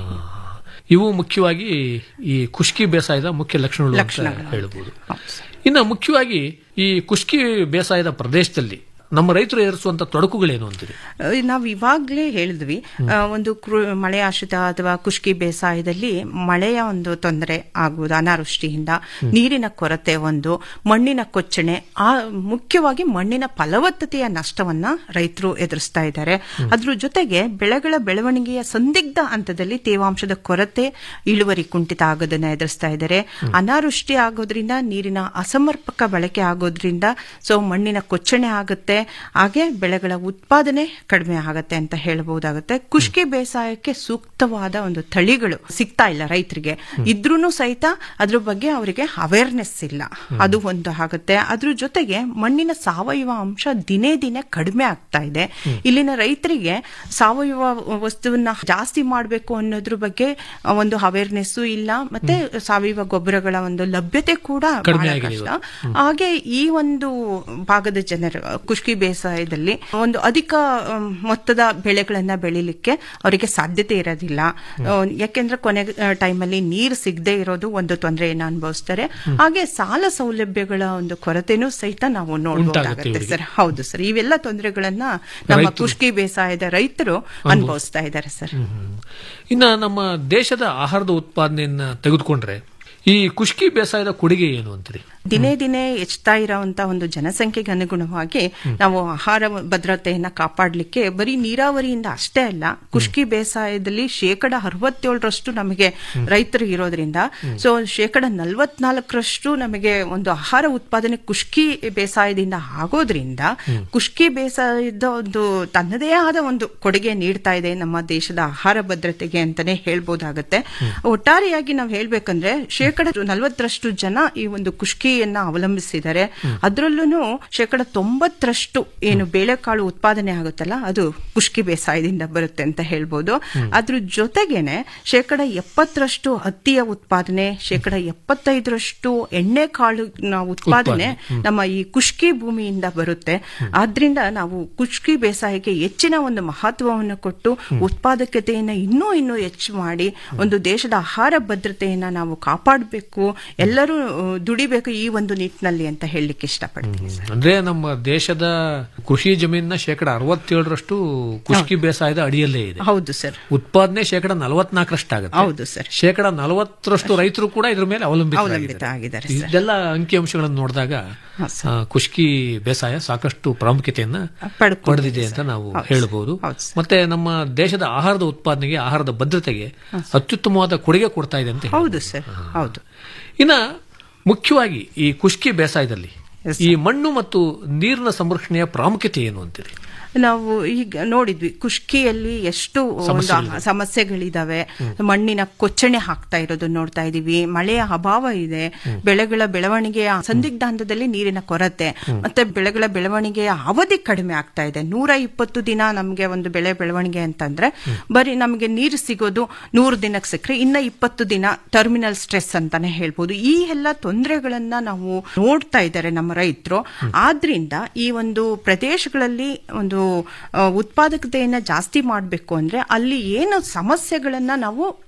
ಇವು ಮುಖ್ಯವಾಗಿ ಈ ಖುಷ್ಕಿ ಬೇಸಾಯದ ಮುಖ್ಯ ಲಕ್ಷಣಗಳು ಅಂತ ಲಕ್ಷಣಗಳು. ಹೇಳ್ಬೋದು ಇನ್ನು ಮುಖ್ಯವಾಗಿ ಈ ಖುಷ್ಕಿ ಬೇಸಾಯದ ಪ್ರದೇಶದಲ್ಲಿ ನಮ್ಮ ರೈತರು ಎದುರಿಸುವಂತ ತೊಡಕುಗಳೇನು ಅಂತೀರಿ ಅಹ್, ನಾವು ಇವಾಗ್ಲೇ ಹೇಳಿದ್ವಿ ಅಹ್, ಒಂದು ಕೃ ಮಳೆ ಆಶ್ರಿತ ಅಥವಾ ಖುಷ್ಕಿ ಬೇಸಾಯದಲ್ಲಿ ಮಳೆಯ ಒಂದು ತೊಂದರೆ ಆಗುವುದು ಅನಾವೃಷ್ಟಿಯಿಂದ ನೀರಿನ ಕೊರತೆ ಒಂದು ಮಣ್ಣಿನ ಕೊಚ್ಚಣೆ ಆ ಮುಖ್ಯವಾಗಿ ಮಣ್ಣಿನ ಫಲವತ್ತತೆಯ ನಷ್ಟವನ್ನ ರೈತರು ಎದುರಿಸ್ತಾ ಇದ್ದಾರೆ ಅದ್ರ ಜೊತೆಗೆ ಬೆಳೆಗಳ ಬೆಳವಣಿಗೆಯ ಸಂದಿಗ್ಧ ಹಂತದಲ್ಲಿ ತೇವಾಂಶದ ಕೊರತೆ ಇಳುವರಿ ಕುಂಠಿತ ಆಗೋದನ್ನ ಎದುರಿಸ್ತಾ ಇದ್ದಾರೆ ಅನಾವೃಷ್ಟಿ ಆಗೋದ್ರಿಂದ ನೀರಿನ ಅಸಮರ್ಪಕ ಬಳಕೆ ಆಗೋದ್ರಿಂದ ಸೊ ಮಣ್ಣಿನ ಕೊಚ್ಚಣೆ ಆಗುತ್ತೆ ಹಾಗೆ ಬೆಳೆಗಳ ಉತ್ಪಾದನೆ ಕಡಿಮೆ ಆಗತ್ತೆ ಅಂತ ಹೇಳಬಹುದಾಗುತ್ತೆ ಖುಷ್ಕಿ ಬೇಸಾಯಕ್ಕೆ ಸೂಕ್ತವಾದ ಒಂದು ತಳಿಗಳು ಸಿಗ್ತಾ ಇಲ್ಲ ರೈತರಿಗೆ ಇದ್ರೂ ಸಹಿತ ಅದ್ರ ಬಗ್ಗೆ ಅವರಿಗೆ ಅವೇರ್ನೆಸ್ ಇಲ್ಲ ಅದು ಒಂದು ಆಗುತ್ತೆ ಅದ್ರ ಜೊತೆಗೆ ಮಣ್ಣಿನ ಸಾವಯವ ಅಂಶ ದಿನೇ ದಿನೇ ಕಡಿಮೆ ಆಗ್ತಾ ಇದೆ ಇಲ್ಲಿನ ರೈತರಿಗೆ ಸಾವಯವ ವಸ್ತುವನ್ನ ಜಾಸ್ತಿ ಮಾಡಬೇಕು ಅನ್ನೋದ್ರ ಬಗ್ಗೆ ಒಂದು ಅವೇರ್ನೆಸ್ ಇಲ್ಲ ಮತ್ತೆ ಸಾವಯವ ಗೊಬ್ಬರಗಳ ಒಂದು ಲಭ್ಯತೆ ಕೂಡ ಕಡಿಮೆ ಬಹಳ ಆಗಿದೆ ಕಷ್ಟ ಇವತ್ತು. ಹಾಗೆ ಈ ಒಂದು ಭಾಗದ ಜನರು ಖುಷ್ಕಿ ಬೇಸಾಯದಲ್ಲಿ ಒಂದು ಅಧಿಕ ಅಮ್, ಮೊತ್ತದ ಬೆಳೆಗಳನ್ನ ಬೆಳಿಲಿಕ್ಕೆ ಅವರಿಗೆ ಸಾಧ್ಯತೆ ಇರೋದಿಲ್ಲ ಆ, ಯಾಕೆಂದ್ರೆ ಕೊನೆ ಟೈಮಲ್ಲಿ ನೀರು ಸಿಗದೆ ಇರೋದು ಒಂದು ತೊಂದರೆಯನ್ನ ಅನುಭವಿಸ್ತಾರೆ ಹಾಗೆ ಸಾಲ ಸೌಲಭ್ಯಗಳ ಒಂದು ಕೊರತೆನೂ ಸಹಿತ ನಾವು ನೋಡಬಹುದಾಗುತ್ತೆ ಇವ್ರಿಗೆ. ಸರ್ ಹೌದು ಸರ್ ಇವೆಲ್ಲ ತೊಂದರೆಗಳನ್ನ ನಮ್ಮ ರೈತರು- ಖುಷ್ಕಿ ಬೇಸಾಯದ ರೈತರು ಅನುಭವಿಸ್ತಾ ಇದ್ದಾರೆ ಸರ್ ಇನ್ನ ನಮ್ಮ ದೇಶದ ಆಹಾರದ ಉತ್ಪಾದನೆಯನ್ನ ತೆಗೆದುಕೊಂಡ್ರೆ ಈ ಖುಷ್ಕಿ ಬೇಸಾಯದ ಕೊಡುಗೆ ಏನು ಅಂತೀರಿ ದಿನೇ ದಿನೇ ಹೆಚ್ಚುತ್ತಾ ಇರೋಂತ ಒಂದು ಜನಸಂಖ್ಯೆಗೆ ಅನುಗುಣವಾಗಿ ನಾವು ಆಹಾರ ಭದ್ರತೆಯನ್ನ ಕಾಪಾಡಲಿಕ್ಕೆ ಬರೀ ನೀರಾವರಿಯಿಂದ ಅಷ್ಟೇ ಅಲ್ಲ ಖುಷ್ಕಿ ಬೇಸಾಯದಲ್ಲಿ ಶೇಕಡ ಅರವತ್ತೇಳರಷ್ಟು ನಮಗೆ ರೈತರು ಇರೋದ್ರಿಂದ ಸೊ ಶೇಕಡ ನಲವತ್ನಾಲ್ಕರಷ್ಟು ನಮಗೆ ಒಂದು ಆಹಾರ ಉತ್ಪಾದನೆ ಖುಷ್ಕಿ ಬೇಸಾಯದಿಂದ ಆಗೋದ್ರಿಂದ ಖುಷ್ಕಿ ಬೇಸಾಯದ ಒಂದು ತನ್ನದೇ ಆದ ಒಂದು ಕೊಡುಗೆ ನೀಡ್ತಾ ಇದೆ ನಮ್ಮ ದೇಶದ ಆಹಾರ ಭದ್ರತೆಗೆ ಅಂತಾನೆ ಹೇಳ್ಬೋದಾಗತ್ತೆ ಒಟ್ಟಾರೆಯಾಗಿ ನಾವು ಹೇಳ್ಬೇಕಂದ್ರೆ ಶೇಕಡ ನಲವತ್ತರಷ್ಟು ಜನ ಈ ಒಂದು ಖುಷ್ಕಿಯನ್ನ ಅವಲಂಬಿಸಿದ್ದಾರೆ ಅದರಲ್ಲೂ ಶೇಕಡ ತೊಂಬತ್ತರಷ್ಟು ಏನು ಬೇಳೆಕಾಳು ಉತ್ಪಾದನೆ ಆಗುತ್ತಲ್ಲ ಅದು ಖುಷ್ಕಿ ಬೇಸಾಯದಿಂದ ಬರುತ್ತೆ ಅಂತ ಹೇಳ್ಬೋದು ಅದ್ರ ಜೊತೆಗೇನೆ ಶೇಕಡ ಎಪ್ಪತ್ತರಷ್ಟು ಹತ್ತಿಯ ಉತ್ಪಾದನೆ ಶೇಕಡ ಎಪ್ಪತ್ತೈದರಷ್ಟು ಎಣ್ಣೆ ಕಾಳು ನಾವು ಉತ್ಪಾದನೆ ಉತ್ಪಾದನೆ, ನಮ್ಮ ಈ ಖುಷ್ಕಿ ಭೂಮಿಯಿಂದ ಬರುತ್ತೆ ಆದ್ರಿಂದ ನಾವು ಖುಷ್ಕಿ ಬೇಸಾಯಕ್ಕೆ ಹೆಚ್ಚಿನ ಒಂದು ಮಹತ್ವವನ್ನು ಕೊಟ್ಟು ಉತ್ಪಾದಕತೆಯನ್ನ ಇನ್ನೂ ಇನ್ನೂ ಹೆಚ್ಚು ಮಾಡಿ ಒಂದು ದೇಶದ ಆಹಾರ ಭದ್ರತೆಯನ್ನ ನಾವು ಕಾಪಾಡಬೇಕು ಎಲ್ಲರೂ ಆ, ದುಡಿಬೇಕು ಈ ಒಂದು ನಿಟ್ಟಿನಲ್ಲಿ ಅಂತ ಹೇಳಲಿಕ್ಕೆ ಇಷ್ಟಪಡ್ತೀನಿ ಸರ್ ಅಂದ್ರೆ ನಮ್ಮ ದೇಶದ ಕೃಷಿ ಜಮೀನಿನ ಶೇಕಡ ಅರವತ್ತೇಳರಷ್ಟು ಖುಷ್ಕಿ ಬೇಸಾಯದ ಅಡಿಯಲ್ಲೇ ಇದೆ ಹೌದು ಸರ್ ಉತ್ಪಾದನೆ ಶೇಕಡ ನಲವತ್ನಾಲ್ಕರಷ್ಟು ಆಗುತ್ತೆ ಹೌದು ಸರ್ ಶೇಕಡ ನಲವತ್ತರಷ್ಟು ರೈತರು ಕೂಡ ಇದ್ರ ಮೇಲೆ ಅವಲಂಬಿತ ಅವಲಂಬಿತ ಆಗಿದ್ದಾರೆ ಸರ್ ಇದೆಲ್ಲ ಅಂಕಿಅಂಶಗಳನ್ನು ನೋಡಿದಾಗ ಆ, ಖುಷ್ಕಿ ಬೇಸಾಯ ಸಾಕಷ್ಟು ಪ್ರಾಮುಖ್ಯತೆಯನ್ನ ಪಡ್ಕೊಂಡಿದೆ ಪಡೆದಿದೆ ಅಂತ ಸರ್. ನಾವು ಹೌದು ಹೇಳಬಹುದು ಮತ್ತೆ ನಮ್ಮ ದೇಶದ ಆಹಾರದ ಉತ್ಪಾದನೆಗೆ ಆಹಾರದ ಭದ್ರತೆಗೆ ಅತ್ಯುತ್ತಮವಾದ ಕೊಡುಗೆ ಕೊಡ್ತಾ ಇದೆ ಅಂತ ಹೌದು ಸರ್ ಹೌದು ಇನ್ನ ಮುಖ್ಯವಾಗಿ ಈ ಖುಷ್ಕಿ ಬೇಸಾಯದಲ್ಲಿ ಈ ಮಣ್ಣು ಮತ್ತು ನೀರಿನ ಸಂರಕ್ಷಣೆಯ ಪ್ರಾಮುಖ್ಯತೆ ಏನು ಅಂತೀರಿ ನಾವು ಈಗ ನೋಡಿದ್ವಿ ಖುಷ್ಕಿಯಲ್ಲಿ ಎಷ್ಟು ಒಂದು ಸಮಸ್ಯೆಗಳಿದೆ. ಸಮಸ್ಯೆಗಳಿದಾವೆ ಮಣ್ಣಿನ ಕೊಚ್ಚಣೆ ಹಾಕ್ತಾ ಇರೋದು ನೋಡ್ತಾ ಇದೀವಿ ಮಳೆಯ ಅಭಾವ ಇದೆ ಬೆಳೆಗಳ ಬೆಳವಣಿಗೆಯ ಸಂದಿಗ್ಧ ಹಂತದಲ್ಲಿ ನೀರಿನ ಕೊರತೆ ಮತ್ತೆ ಬೆಳೆಗಳ ಬೆಳವಣಿಗೆಯ ಅವಧಿ ಕಡಿಮೆ ಆಗ್ತಾ ಇದೆ ನೂರ ಇಪ್ಪತ್ತು ದಿನ ನಮಗೆ ಒಂದು ಬೆಳೆ ಬೆಳವಣಿಗೆ ಅಂತಂದ್ರೆ ಬರೀ ನಮಗೆ ನೀರು ಸಿಗೋದು ನೂರು ದಿನಕ್ಕೆ ಸಿಕ್ಕರೆ ಇನ್ನ ಇಪ್ಪತ್ತು ದಿನ ಟರ್ಮಿನಲ್ ಸ್ಟ್ರೆಸ್ ಅಂತಾನೆ ಹೇಳ್ಬೋದು ಈ ಎಲ್ಲ ತೊಂದರೆಗಳನ್ನ ನಾವು ನೋಡ್ತಾ ಇದ್ದಾರೆ ನಮ್ಮ ರೈತರು ಆದ್ರಿಂದ ಈ ಒಂದು ಪ್ರದೇಶಗಳಲ್ಲಿ ಒಂದು ಆ, ಉತ್ಪಾದಕತೆಯನ್ನ ಜಾಸ್ತಿ ಮಾಡಬೇಕು ಅಂದ್ರೆ ಅಲ್ಲಿ ಏನು ಸಮಸ್ಯೆಗಳನ್ನ ನಾವು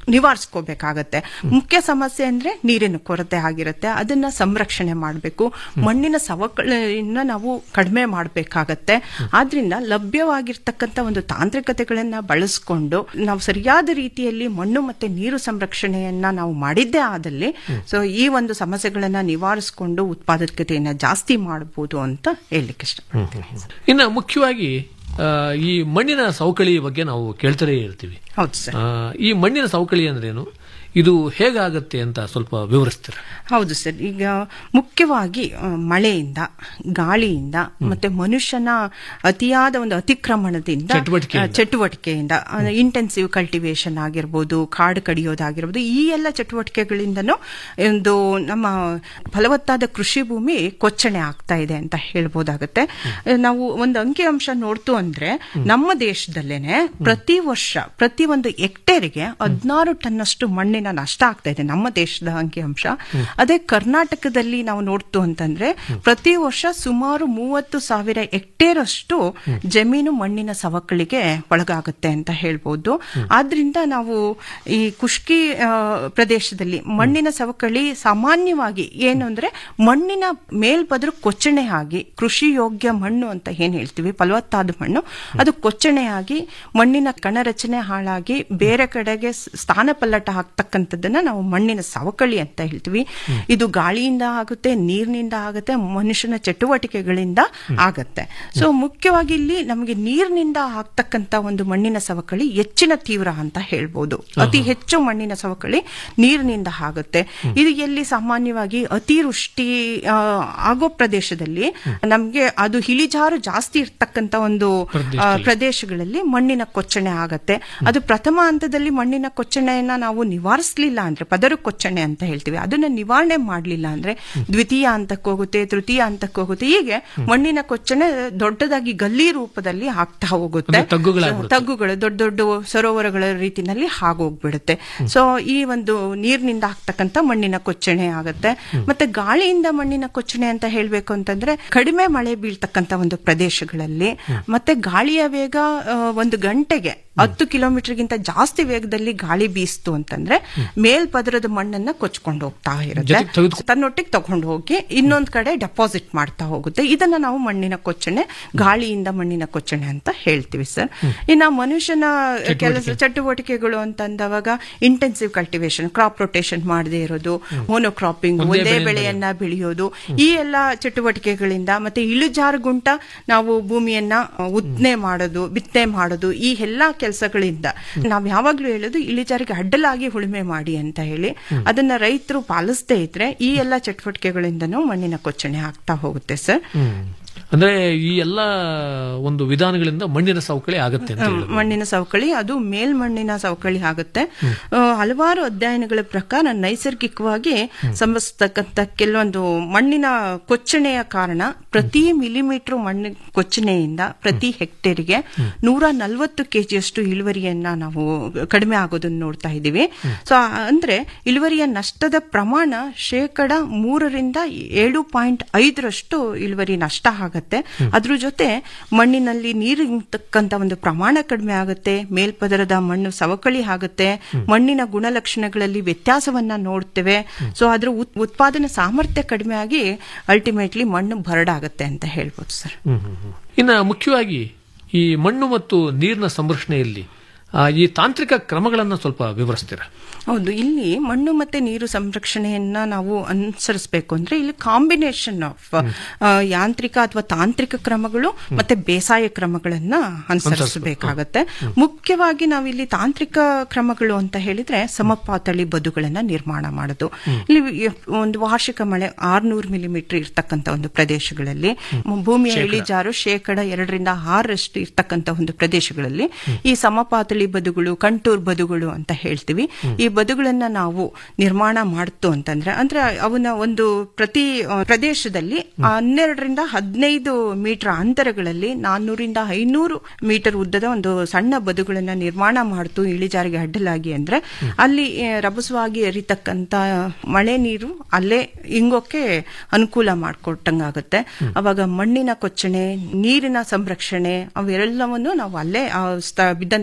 ನಿವಾರಿಸ್ಕೋಬೇಕಾಗತ್ತೆ ಮುಖ್ಯ ಸಮಸ್ಯೆ ಅಂದ್ರೆ ನೀರಿನ ಕೊರತೆ ಆಗಿರುತ್ತೆ ಅದನ್ನ ಸಂರಕ್ಷಣೆ ಮಾಡಬೇಕು ಮಣ್ಣಿನ ಸವಕಳಿಯನ್ನ ನಾವು ಕಡಿಮೆ ಮಾಡಬೇಕಾಗತ್ತೆ ಆದ್ರಿಂದ ಲಭ್ಯವಾಗಿರ್ತಕ್ಕಂಥ ಒಂದು ತಾಂತ್ರಿಕತೆಗಳನ್ನ ಬಳಸ್ಕೊಂಡು ನಾವು ಸರಿಯಾದ ರೀತಿಯಲ್ಲಿ ಮಣ್ಣು ಮತ್ತೆ ನೀರು ಸಂರಕ್ಷಣೆಯನ್ನ ನಾವು ಮಾಡಿದ್ದೇ ಆದಲ್ಲಿ ಸೊ ಈ ಒಂದು ಸಮಸ್ಯೆಗಳನ್ನ ನಿವಾರಿಸಿಕೊಂಡು ಉತ್ಪಾದಕತೆಯನ್ನ ಜಾಸ್ತಿ ಮಾಡಬಹುದು ಅಂತ ಹೇಳಲಿಕ್ಕೆ ಇಷ್ಟ ಇನ್ನು ಮುಖ್ಯವಾಗಿ ಆ, ಈ ಮಣ್ಣಿನ ಸವಕಳಿ ಬಗ್ಗೆ ನಾವು ಕೇಳ್ತಾನೆ ಇರ್ತೀವಿ ಹೌದು ಸರ್ ಆ, ಈ ಮಣ್ಣಿನ ಸವಕಳಿ ಅಂದ್ರೇನು ಇದು ಹೇಗಾಗತ್ತೆ ಅಂತ ಸ್ವಲ್ಪ ವಿವರಿಸ್ತೀರ ಹೌದು ಸರ್ ಈಗ ಮುಖ್ಯವಾಗಿ ಆ, ಮಳೆಯಿಂದ ಗಾಳಿಯಿಂದ ಮತ್ತೆ ಮನುಷ್ಯನ ಅತಿಯಾದ ಒಂದು ಅತಿಕ್ರಮಣದಿಂದ ಚಟುವಟಿಕೆಯಿಂದ. ಆ, ಚಟುವಟಿಕೆಯಿಂದ ಇಂಟೆನ್ಸಿವ್ ಕಲ್ಟಿವೇಶನ್ ಆಗಿರ್ಬೋದು ಕಾಡು ಕಡಿಯೋದಾಗಿರ್ಬೋದು ಈ ಎಲ್ಲ ಚಟುವಟಿಕೆಗಳಿಂದನೂ ಒಂದು ನಮ್ಮ ಫಲವತ್ತಾದ ಕೃಷಿ ಭೂಮಿ ಕೊಚ್ಚಣೆ ಆಗ್ತಾ ಇದೆ ಅಂತ ಹೇಳ್ಬೋದಾಗತ್ತೆ ಆ, ನಾವು ಒಂದು ಅಂಕಿಅಂಶ ನೋಡ್ತು ಅಂದ್ರೆ ನಮ್ಮ ದೇಶದಲ್ಲೇನೆ ಪ್ರತಿ ವರ್ಷ ಪ್ರತಿ ಒಂದು ಹೆಕ್ಟೇರಿಗೆ ಹದಿನಾರು ಟನ್ನಷ್ಟು ಮಣ್ಣಿನ ನಷ್ಟ ಆಗ್ತಾ ಇದೆ ನಮ್ಮ ದೇಶದ ಅಂಕಿಅಂಶ ಅದೇ ಕರ್ನಾಟಕದಲ್ಲಿ ನಾವು ನೋಡ್ತು ಅಂತಂದ್ರೆ ಪ್ರತಿ ವರ್ಷ ಸುಮಾರು ಮೂವತ್ತು ಸಾವಿರ ಹೆಕ್ಟೇರ್ ಅಷ್ಟು ಜಮೀನು ಮಣ್ಣಿನ ಸವಕಳಿಗೆ ಒಳಗಾಗುತ್ತೆ ಅಂತ ಹೇಳ್ಬೋದು ಆದ್ರಿಂದ ನಾವು ಈ ಕುಷ್ಕಿ ಆ, ಪ್ರದೇಶದಲ್ಲಿ ಮಣ್ಣಿನ ಸವಕಳಿ ಸಾಮಾನ್ಯವಾಗಿ ಏನು ಅಂದ್ರೆ ಮಣ್ಣಿನ ಮೇಲ್ಪದರು ಕೊಚ್ಚಣೆ ಆಗಿ ಕೃಷಿ ಯೋಗ್ಯ ಮಣ್ಣು ಅಂತ ಏನ್ ಹೇಳ್ತೀವಿ ಫಲವತ್ತಾದ ಮಣ್ಣು ಅದು ಕೊಚ್ಚಣೆ ಆಗಿ ಮಣ್ಣಿನ ಕಣರಚನೆ ಹಾಳಾಗಿ ಬೇರೆ ಕಡೆಗೆ ಸ್- ಸ್ಥಾನ ಪಲ್ಲಟ ಆಗ್ತಕ್ಕಂಥದ್ದನ್ನ ನಾವು ಮಣ್ಣಿನ ಸವಕಳಿ ಅಂತ ಹೇಳ್ತೀವಿ ಇದು ಗಾಳಿಯಿಂದ ಆಗುತ್ತೆ ನೀರಿನಿಂದ ಆಗುತ್ತೆ ಮನುಷ್ಯನ ಚಟುವಟಿಕೆಗಳಿಂದ ಆಗತ್ತೆ ಸೊ ಮುಖ್ಯವಾಗಿ ಇಲ್ಲಿ ನಮಗೆ ನೀರಿನಿಂದ ಆಗ್ತಕ್ಕಂತ ಒಂದು ಮಣ್ಣಿನ ಸವಕಳಿ ಹೆಚ್ಚಿನ ತೀವ್ರ ಅಂತ ಹೇಳ್ಬೋದು ಅತಿ ಹೆಚ್ಚು ಮಣ್ಣಿನ ಸವಕಳಿ ನೀರಿನಿಂದ ಆಗುತ್ತೆ ಇದು ಎಲ್ಲಿ ಸಾಮಾನ್ಯವಾಗಿ ಅತಿವೃಷ್ಟಿ ಆ, ಆಗೋ ಪ್ರದೇಶದಲ್ಲಿ ನಮ್ಗೆ ಅದು ಇಳಿಜಾರು ಜಾಸ್ತಿ ಇರ್ತಕ್ಕಂತ ಒಂದು ಆ, ಪ್ರದೇಶಗಳಲ್ಲಿ ಮಣ್ಣಿನ ಕೊಚ್ಚಣೆ ಆಗತ್ತೆ ಅದು ಪ್ರಥಮ ಹಂತದಲ್ಲಿ ಮಣ್ಣಿನ ಕೊಚ್ಚಣೆಯನ್ನ ನಾವು ನಿವಾರಿಸಲಿಲ್ಲ ಅಂದ್ರೆ ಪದರು ಕೊಚ್ಚಣೆ ಅಂತ ಹೇಳ್ತೀವಿ ಅದನ್ನ ನಿವಾರಣೆ ಮಾಡಲಿಲ್ಲ ಅಂದ್ರೆ ದ್ವಿತೀಯ ಹಂತಕ್ಕೆ ಹೋಗುತ್ತೆ ತೃತೀಯ ಹಂತಕ್ಕೆ ಹೋಗುತ್ತೆ ಹೀಗೆ ಮಣ್ಣಿನ ಕೊಚ್ಚಣೆ ದೊಡ್ಡದಾಗಿ ಗಲ್ಲಿ ರೂಪದಲ್ಲಿ ಆಗ್ತಾ ಹೋಗುತ್ತೆ ಅಂದ್ರೆ ತಗ್ಗುಗಳಾಗ್ಬಿಡುತ್ತೆ. ತಗ್ಗುಗಳು ದೊಡ್ಡ ದೊಡ್ಡ ಸರೋವರಗಳ ರೀತಿನಲ್ಲಿ ಹಾಗೋಗ್ಬಿಡುತ್ತೆ ಸೊ ಈ ಒಂದು ನೀರಿನಿಂದ ಆಗ್ತಕ್ಕಂಥ ಮಣ್ಣಿನ ಕೊಚ್ಚಣೆ ಆಗುತ್ತೆ ಮತ್ತೆ ಗಾಳಿಯಿಂದ ಮಣ್ಣಿನ ಕೊಚ್ಚಣೆ ಅಂತ ಹೇಳ್ಬೇಕು ಅಂತಂದ್ರೆ ಕಡಿಮೆ ಮಳೆ ಬೀಳ್ತಕ್ಕಂಥ ಒಂದು ಪ್ರದೇಶಗಳಲ್ಲಿ ಮತ್ತೆ ಗಾಳಿಯ ವೇಗ ಆ, ಒಂದು ಗಂಟೆಗೆ ಹತ್ತು ಕಿಲೋಮೀಟರ್ಗಿಂತ ಜಾಸ್ತಿ ವೇಗದಲ್ಲಿ ಗಾಳಿ ಬೀಸ್ತು ಅಂತಂದ್ರೆ ಮೇಲ್ಪದರದ ಮಣ್ಣನ್ನ ಕೊಚ್ಕೊಂಡು ಹೋಗ್ತಾ ಜೊತೆಗೆ ಇರುತ್ತೆ ತೆಗೆದು- ತನ್ನೊಟ್ಟಿಗೆ ತಗೊಂಡು ಹೋಗಿ ಇನ್ನೊಂದ್ ಕಡೆ ಡೆಪಾಸಿಟ್ ಮಾಡ್ತಾ ಹೋಗುತ್ತೆ ಇದನ್ನ ನಾವು ಮಣ್ಣಿನ ಕೊಚ್ಚಣೆ ಗಾಳಿಯಿಂದ ಮಣ್ಣಿನ ಕೊಚ್ಚಣೆ ಅಂತ ಹೇಳ್ತೀವಿ ಸರ್ ಇನ್ನ ಮನುಷ್ಯನ ಕೆಲಸ ಚಟುವಟಿಕೆಗಳು ಅಂತಂದವಾಗ ಇಂಟೆನ್ಸಿವ್ ಕಲ್ಟಿವೇಶನ್ ಕ್ರಾಪ್ ರೊಟೇಷನ್ ಮಾಡದೇ ಇರೋದು ಮೋನೋಕ್ರಾಪಿಂಗ್ ಒಂದೇ ಒಂದೇ ಬೆಳೆಯನ್ನ ಬೆಳೆಯನ್ನ ಬೆಳೆಯೋದು ಈ ಎಲ್ಲ ಚಟುವಟಿಕೆಗಳಿಂದ ಮತ್ತೆ ಇಳಿಜಾರುಗುಂಟ ನಾವು ಭೂಮಿಯನ್ನ ಉದ್ನೆ ಮಾಡೋದು ಬಿತ್ತನೆ ಮಾಡೋದು ಈ ಎಲ್ಲಾ ಕೆಲಸಗಳಿಂದ ನಾವ್ ಯಾವಾಗ್ಲೂ ಹೇಳೋದು ಇಳಿಜಾರಿಗೆ ಅಡ್ಡಲಾಗಿ ಉಳುಮೆ ಮಾಡಿ ಅಂತ ಹೇಳಿ ಅದನ್ನ ರೈತರು ಪಾಲಿಸದೇ ಇದ್ರೆ ಈ ಎಲ್ಲ ಚಟುವಟಿಕೆಗಳಿಂದನೂ ಮಣ್ಣಿನ ಕೊಚ್ಚಣೆ ಆಗ್ತಾ ಹೋಗುತ್ತೆ ಸರ್ ಅಂದ್ರೆ ಈ ಎಲ್ಲ ಒಂದು ವಿಧಾನಗಳಿಂದ ಮಣ್ಣಿನ ಸವಕಳಿ ಆಗುತ್ತೆ ಅಂತ ಹೇಳೋದು. ಮಣ್ಣಿನ ಸವಕಳಿ ಅದು ಮೇಲ್ಮಣ್ಣಿನ ಸವಕಳಿ ಆಗುತ್ತೆ ಆ, ಹಲವಾರು ಅಧ್ಯಯನಗಳ ಪ್ರಕಾರ ನೈಸರ್ಗಿಕವಾಗಿ ಸಂಭವಿಸ್ತಕ್ಕಂಥ ಕೆಲವೊಂದು ಮಣ್ಣಿನ ಕೊಚ್ಚಣೆಯ ಕಾರಣ ಪ್ರತಿ ಮಿಲಿಮೀಟರ್ ಮಣ್ಣು ಕೊಚ್ಚಣೆಯಿಂದ ಪ್ರತಿ ಹೆಕ್ಟೇರ್ಗೆ ನೂರ ನಲವತ್ತು ಕೆಜಿಯಷ್ಟು ಇಳುವರಿಯನ್ನ ನಾವು ಕಡಿಮೆ ಆಗೋದನ್ನ ನೋಡ್ತಾ ಇದ್ದೀವಿ ಸೊ ಅಂದ್ರೆ ಇಳುವರಿಯ ನಷ್ಟದ ಪ್ರಮಾಣ ಶೇಕಡ ಮೂರರಿಂದ ಏಳು ಪಾಯಿಂಟ್ ಐದರಷ್ಟು ಇಳುವರಿ ನಷ್ಟ ಆಗತ್ತೆ ಅದ್ರ ಜೊತೆ ಮಣ್ಣಿನಲ್ಲಿ ನೀರು ಇಂಗ್ತಕ್ಕಂಥ ಒಂದು ಪ್ರಮಾಣ ಕಡಿಮೆ ಆಗುತ್ತೆ ಮೇಲ್ಪದರದ ಮಣ್ಣು ಸವಕಳಿ ಆಗುತ್ತೆ ಮಣ್ಣಿನ ಗುಣಲಕ್ಷಣಗಳಲ್ಲಿ ವ್ಯತ್ಯಾಸವನ್ನ ನೋಡ್ತೇವೆ ಸೊ ಅದ್ರ ಉತ್- ಉತ್ಪಾದನಾ ಸಾಮರ್ಥ್ಯ ಕಡಿಮೆ ಆಗಿ ಅಲ್ಟಿಮೇಟ್ಲಿ ಮಣ್ಣು ಬರಡಾಗತ್ತೆ ಅಂತ ಹೇಳ್ಬೋದು ಸರ್ ಹ್ಮ್, ಹ್ಮ್, ಹ್ಮ್. ಇನ್ನ ಮುಖ್ಯವಾಗಿ ಈ ಮಣ್ಣು ಮತ್ತು ನೀರಿನ ಸಂರಕ್ಷಣೆಯಲ್ಲಿ ಆ, ಈ ತಾಂತ್ರಿಕ ಕ್ರಮಗಳನ್ನ ಸ್ವಲ್ಪ ವಿವರಿಸ್ತೀರಾ ಹೌದು ಇಲ್ಲಿ ಮಣ್ಣು ಮತ್ತೆ ನೀರು ಸಂರಕ್ಷಣೆಯನ್ನ ನಾವು ಅನುಸರಿಸಬೇಕು ಅಂದ್ರೆ ಇಲ್ಲಿ ಕಾಂಬಿನೇಷನ್ ಆಫ್ ಯಾಂತ್ರಿಕ ಅಥವಾ ತಾಂತ್ರಿಕ ಕ್ರಮಗಳು ಮತ್ತೆ ಬೇಸಾಯ ಕ್ರಮಗಳನ್ನ ಅನುಸರಿಸಬೇಕಾಗತ್ತೆ ಮುಖ್ಯವಾಗಿ ನಾವಿಲ್ಲಿ ತಾಂತ್ರಿಕ ಕ್ರಮಗಳು ಅಂತ ಹೇಳಿದ್ರೆ ಸಮಪಾತಳಿ ಬದುಗಳನ್ನ ನಿರ್ಮಾಣ ಮಾಡೋದು ಇಲ್ಲಿ ಒಂದು ವಾರ್ಷಿಕ ಮಳೆ ಆರ್ನೂರು ಮಿಲಿಮೀಟರ್ ಇರ್ತಕ್ಕಂಥ ಒಂದು ಪ್ರದೇಶಗಳಲ್ಲಿ ಮ- ಭೂಮಿಯ ಶೇಕಡ. ಇಳಿಜಾರು ಶೇಕಡ ಎರಡರಿಂದ ಆರರಷ್ಟು ಇರ್ತಕ್ಕಂಥ ಒಂದು ಪ್ರದೇಶಗಳಲ್ಲಿ ಈ ಸಮಪಾತಳಿ ಬದುಗಳು ಕಂಟೂರ್ ಬದುಗಳು ಅಂತ ಹೇಳ್ತೀವಿ ಈ ಬದುಗಳನ್ನ ನಾವು ನಿರ್ಮಾಣ ಮಾಡ್ತು ಅಂತಂದ್ರೆ ಅಂದ್ರೆ ಅವನ ಒಂದು ಪ್ರತಿ ಆ, ಪ್ರದೇಶದಲ್ಲಿ ಹನ್ನೆರಡರಿಂದ ಹದಿನೈದು ಮೀಟರ್ ಅಂತರಗಳಲ್ಲಿ ನಾನ್ನೂರಿಂದ ಐನೂರು ಮೀಟರ್ ಉದ್ದದ ಒಂದು ಸಣ್ಣ ಬದುಗಳನ್ನ ನಿರ್ಮಾಣ ಮಾಡ್ತು ಇಳಿಜಾರಿಗೆ ಅಡ್ಡಲಾಗಿ ಅಂದ್ರೆ ಅಲ್ಲಿ ಆ, ರಭಸವಾಗಿ ಎರಿತಕ್ಕಂತ ಮಳೆ ನೀರು ಅಲ್ಲೇ ಇಂಗೋಕೆ ಅನುಕೂಲ ಮಾಡಿಕೊಟ್ಟಂಗಾಗುತ್ತೆ ಅವಾಗ ಮಣ್ಣಿನ ಕೊಚ್ಚಣೆ ನೀರಿನ ಸಂರಕ್ಷಣೆ ಅವೆಲ್ಲವನ್ನು ನಾವು ಅಲ್ಲೇ ಆ ಸ್ಥ ಬಿದ್ದಂತ ಸ್ಥಳದಲ್ಲಿ